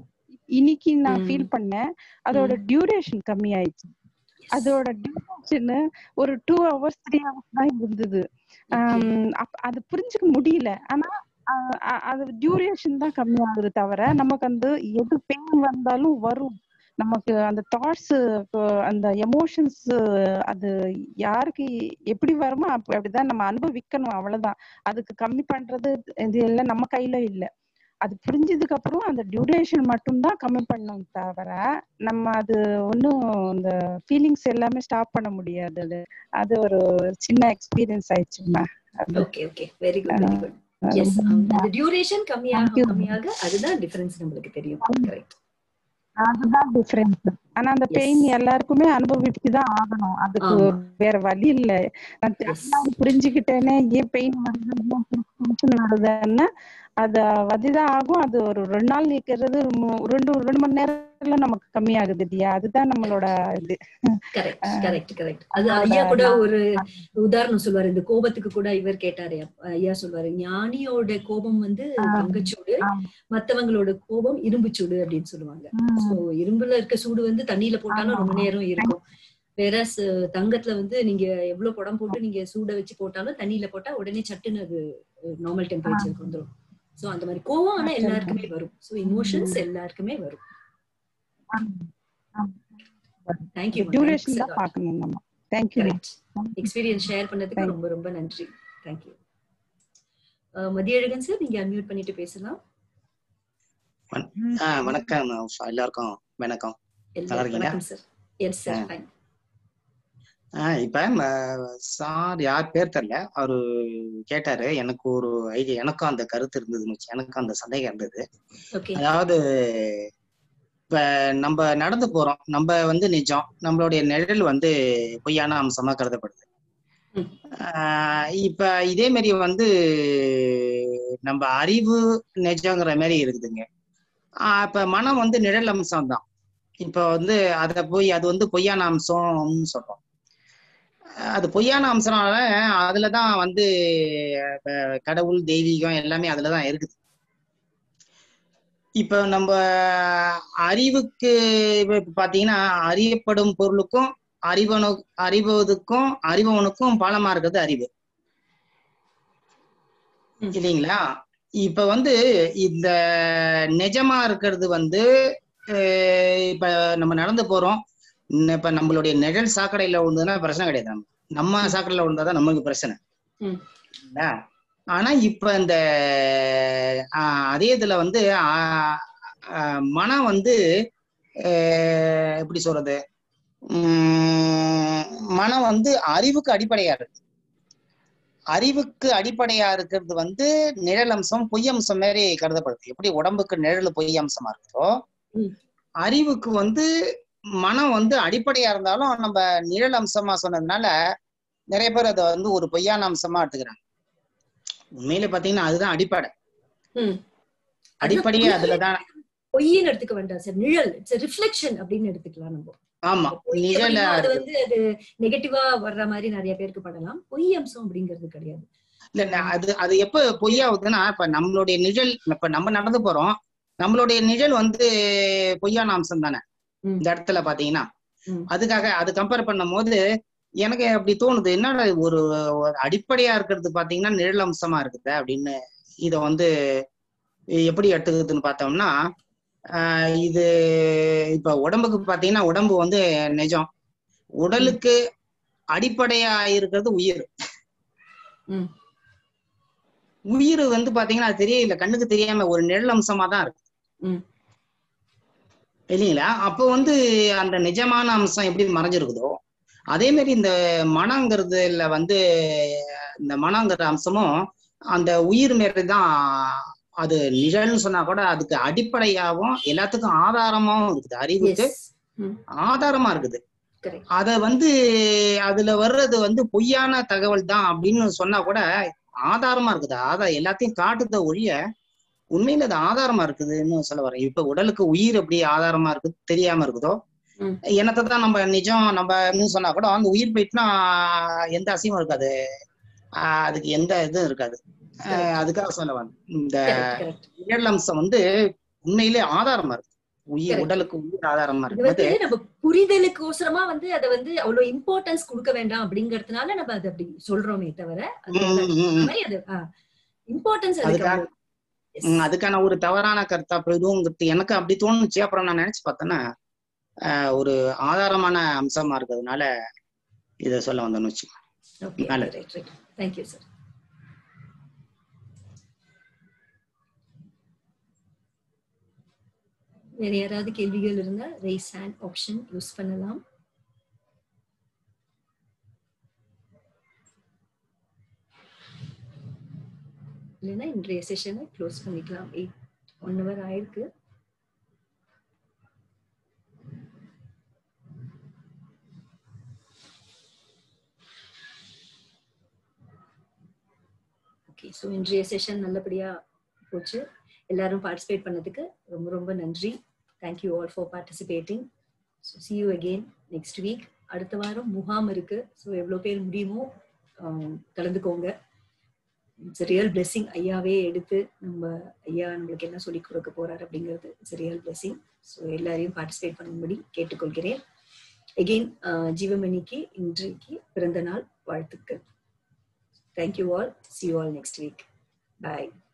இன்னைக்கு நான் ம். ஃபீல் பண்ணேன் அதோட டியூரேஷன் கம்மி ஆயிடுச்சு அதோட டியூரேஷன் ஒரு டூ ஹவர்ஸ் த்ரீ ஹவர்ஸ் தான் இருந்தது ஆம், அப்ப அது புரிஞ்சுக்க முடியல ஆனா அ- அ- அது டியூரேஷன் தான் கம்மி ஆகுது தவிர நமக்கு அந்த எது பெயின் வந்தாலும் வரும் நமக்கு அந்த தாட்ஸ் அந்த எமோஷன்ஸ் அது யாருக்கு எப்படி வருமோ அப்ப அப்படிதான் நம்ம அனுபவிக்கணும் அவ்வளவுதான் அதுக்கு கம்மி பண்றது இது எல்லாம் நம்ம கையில இல்ல அது புரிஞ்சதுக்கு அப்புறம் அந்த டியூரேஷன் மட்டும்தான் கம்மி பண்ணணும் தவிர நம்ம அது ஒன்றும் இந்த ஃபீலிங்ஸ் எல்லாமே ஸ்டாப் பண்ண முடியாது அது அது ஒரு சின்ன எக்ஸ்பீரியன்ஸ் ஆயிடுச்சுமா அது okay okay very good very good yes அந்த டியூரேஷன் கம்மியாக கம்மியாக அதுதான் டிஃபரன்ஸ் நம்மளுக்கு தெரியும் கரெக்ட் அதுதான் டிஃபரன்ஸ் ஆனா அந்த பெயின் எல்லாருக்குமே அனுபவிச்சு தான் ஆகணும் அதுக்கு ஆமா. வேற வழி இல்ல நான் தெளிவா புரிஞ்சுக்கிட்டேனே ஏன் பெயின் வருது ஏன் டென்ஷன் வருதுன்னு அது வதிதான் ஆகும் அது ஒரு ரெண்டு நாள் நிக்கிறது மு- ரெண்டு ரெண்டு மணி நேரத்துல நமக்கு கம்மியாகுது இல்லையா அதுதான் நம்மளோட இது கரெக்ட் கரெக்ட் கரெக்ட் அது ஐயா கூட ஒரு உதாரணம் சொல்லுவாரு இந்த கோபத்துக்கு கூட இவர் கேட்டாரு அப்ப ஐயா சொல்லுவாரு ஞானியோட கோபம் வந்து தங்கச்சூடு மத்தவங்களோட கோபம் இரும்பு சூடு அப்படின்னு சொல்லுவாங்க சோ இரும்புல இருக்க சூடு வந்து தண்ணியில போட்டாலும் ரொம்ப நேரம் இருக்கும் வேற தங்கத்துல வந்து நீங்க எவ்வளவு குடம் போட்டு நீங்க சூட வச்சு போட்டாலும் தண்ணியில போட்டா உடனே சட்டுன்னு அது நார்மல் டெம்பரேச்சருக்கு வந்துடும் சோ அந்த மாதிரி கோவம் ஆனா எல்லாருக்குமே வரும் சோ இமோஷன்ஸ் எல்லாருக்குமே வரும் தேங்க்யூ டியூரேஷன் தான் பார்க்கணும் நம்ம தேங்க்யூ எக்ஸ்பீரியன்ஸ் ஷேர் பண்ணதுக்கு ரொம்ப ரொம்ப நன்றி தேங்க்யூ மதியழகன் சார் நீங்க அன்மியூட் பண்ணிட்டு பேசலாம் ஆ வணக்கம் எல்லாருக்கும் வணக்கம் நல்லா இருக்கீங்களா வணக்கம் சார் எஸ் சார் ஃபைன் ஆ இப்ப சார் யார் பேர் தெரியல அவரு கேட்டாரு எனக்கு ஒரு ஐடியா எனக்கும் அந்த கருத்து இருந்தது எனக்கும் அந்த சந்தேகம் இருந்தது ஓகே அதாவது இப்ப நம்ம நடந்து போறோம் நம்ம வந்து நிஜம் நம்மளுடைய நிழல் வந்து பொய்யான அம்சமா கருதப்படுது ஆஹ் இப்ப இதே மாதிரி வந்து நம்ம அறிவு நிஜங்கிற மாதிரி இருக்குதுங்க ஆஹ் இப்ப மனம் வந்து நிழல் அம்சம் தான் இப்ப வந்து அத போய் அது வந்து பொய்யான அம்சம்னு சொல்றோம் அது பொய்யான அம்சம்னால அதுலதான் வந்து அஹ் கடவுள் தெய்வீகம் எல்லாமே அதுலதான் இருக்குது இப்ப நம்ம அறிவுக்கு இப்ப பாத்தீங்கன்னா அறியப்படும் பொருளுக்கும் அறிவனு அறிவதுக்கும் அறிபவனுக்கும் பாலமா இருக்கிறது அறிவு இல்லைங்களா இப்ப வந்து இந்த நிஜமா இருக்கிறது வந்து இப்ப நம்ம நடந்து போறோம் இப்ப நம்மளுடைய நிழல் சாக்கடையில விழுந்ததுன்னா பிரச்சனை கிடையாது நம்ம நம்ம சாக்கடையில விழுந்தாதான் நம்மளுக்கு பிரச்சனை ஆனா இப்ப இந்த அதே இதுல வந்து மனம் வந்து எப்படி சொல்றது மனம் வந்து அறிவுக்கு அடிப்படையா இருக்கு அறிவுக்கு அடிப்படையா இருக்கிறது வந்து நிழல் அம்சம் பொய் அம்சம் மாதிரி கருதப்படுது எப்படி உடம்புக்கு நிழல் பொய் அம்சமா இருக்குதோ அறிவுக்கு வந்து மனம் வந்து அடிப்படையா இருந்தாலும் நம்ம நிழல் அம்சமா சொன்னதுனால நிறைய பேர் அதை வந்து ஒரு பொய்யான அம்சமா எடுத்துக்கிறாங்க உண்மையில பாத்தீங்கன்னா அதுதான் அடிப்படை அடிப்படையே அதுலதான் பொய்ன்னு எடுத்துக்க வேண்டாம் சார் நிழல் இட்ஸ் ரிஃப்ளெக்ஷன் அப்படின்னு எடுத்துக்கலாம் நம்ம ஆமா நிழல் அது வந்து அது நெகட்டிவா வர்ற மாதிரி நிறைய பேருக்கு படலாம் பொய் அம்சம் அப்படிங்கிறது கிடையாது இல்ல அது அது எப்ப பொய்யாகுதுன்னா இப்ப நம்மளுடைய நிழல் இப்ப நம்ம நடந்து போறோம் நம்மளுடைய நிழல் வந்து பொய்யான அம்சம் தானே இந்த இடத்துல பாத்தீங்கன்னா அதுக்காக அது கம்பேர் பண்ணும் போது எனக்கு அப்படி தோணுது என்னடா ஒரு அடிப்படையா இருக்கிறது பாத்தீங்கன்னா நிழல் அம்சமா இருக்குது அப்படின்னு இத வந்து எப்படி எடுத்துக்குதுன்னு பார்த்தோம்னா இது இப்ப உடம்புக்கு பாத்தீங்கன்னா உடம்பு வந்து நிஜம் உடலுக்கு அடிப்படையா இருக்கிறது உயிர் உயிர் வந்து பாத்தீங்கன்னா அது தெரியல கண்ணுக்கு தெரியாம ஒரு நிழல் அம்சமா தான் இருக்கு இல்லைங்களா அப்போ வந்து அந்த நிஜமான அம்சம் எப்படி மறைஞ்சிருக்குதோ அதே மாதிரி இந்த மனங்கிறதுல வந்து இந்த மனங்கிற அம்சமும் அந்த உயிர் மாரி தான் அது நிழல்னு சொன்னா கூட அதுக்கு அடிப்படையாகவும் எல்லாத்துக்கும் ஆதாரமாவும் இருக்குது அறிவுக்கு ஆதாரமா இருக்குது அத வந்து அதுல வர்றது வந்து பொய்யான தகவல் தான் அப்படின்னு சொன்னா கூட ஆதாரமா இருக்குது ஆதாரம் எல்லாத்தையும் காட்டுத ஒழிய உண்மையில அது ஆதாரமா இருக்குதுன்னு சொல்ல வரேன் இப்ப உடலுக்கு உயிர் எப்படி ஆதாரமா இருக்குது தெரியாம இருக்குதோ என்னத்தை தான் நம்ம நிஜம் நம்ம சொன்னா கூட அந்த உயிர் போயிட்டுனா எந்த அசையும் இருக்காது அதுக்கு எந்த இதுவும் இருக்காது அதுக்காக சொல்ல வந்து இந்த நிழல் அம்சம் வந்து உண்மையிலே ஆதாரமா இருக்கு உயிர் Correct. உடலுக்கு உயிர் ஆதாரமா இது வந்து இருக்கும்போது நம்ம புரிதலுக்கோசரமா வந்து அதை வந்து அவ்வளவு இம்பார்ட்டன்ஸ் கொடுக்க வேண்டாம் அப்படிங்கறதுனால நம்ம அதை அப்படி சொல்றோமே தவிர அதனால ம், ம், ம். அந்த மாதிரி அது இம்பார்ட்டன்ஸ் அதுக்கு அதுக்காக அவ்வளவு- Yes. ம், அதுக்கான ஒரு தவறான கருத்து அப்புறம் இதுவும் எனக்கு அப்படி தோணுச்சு அப்புறம் நான் நினைச்சு பார்த்தேன்னா ஆஹ், ஒரு ஆதாரமான அம்சமா இருக்கிறதுனால இத சொல்ல வந்தேன்னு வச்சு Okay, நல்லது. right, right. Thank you, sir. வேற யாராவது கேள்விகள் இருந்தா ரைஸ் ஹேண்ட் ஆப்ஷன் யூஸ் பண்ணலாம் இல்லைன்னா இன்றைய செஷனை க்ளோஸ் பண்ணிக்கலாம் எயிட் ஒன் ஹவர் ஆயிருக்கு ஓகே ஸோ இன்றைய செஷன் நல்லபடியா போச்சு எல்லாரும் பார்ட்டிசிபேட் பண்ணதுக்கு ரொம்ப ரொம்ப நன்றி thank you all for participating so see you again next week அடுத்த வாரம் முகாம் இருக்கு ஸோ எவ்வளோ பேர் முடியுமோ ஆம், கலந்துக்கோங்க இட்ஸ் ரியல் பிளெஸிங் ஐயாவே எடுத்து நம்ம ஐயா நம்மளுக்கு என்ன சொல்லி கொடுக்க போறாரு அப்படிங்கிறது இட்ஸ் ரியல் பிளெஸிங் ஸோ எல்லாரையும் பார்ட்டிசிபேட் பண்ணும்படி கேட்டுக்கொள்கிறேன் எகெயின் ஜீவமணிக்கு இன்றைக்கு பிறந்த நாள் வாழ்த்துக்கள் thank you all see you all next week bye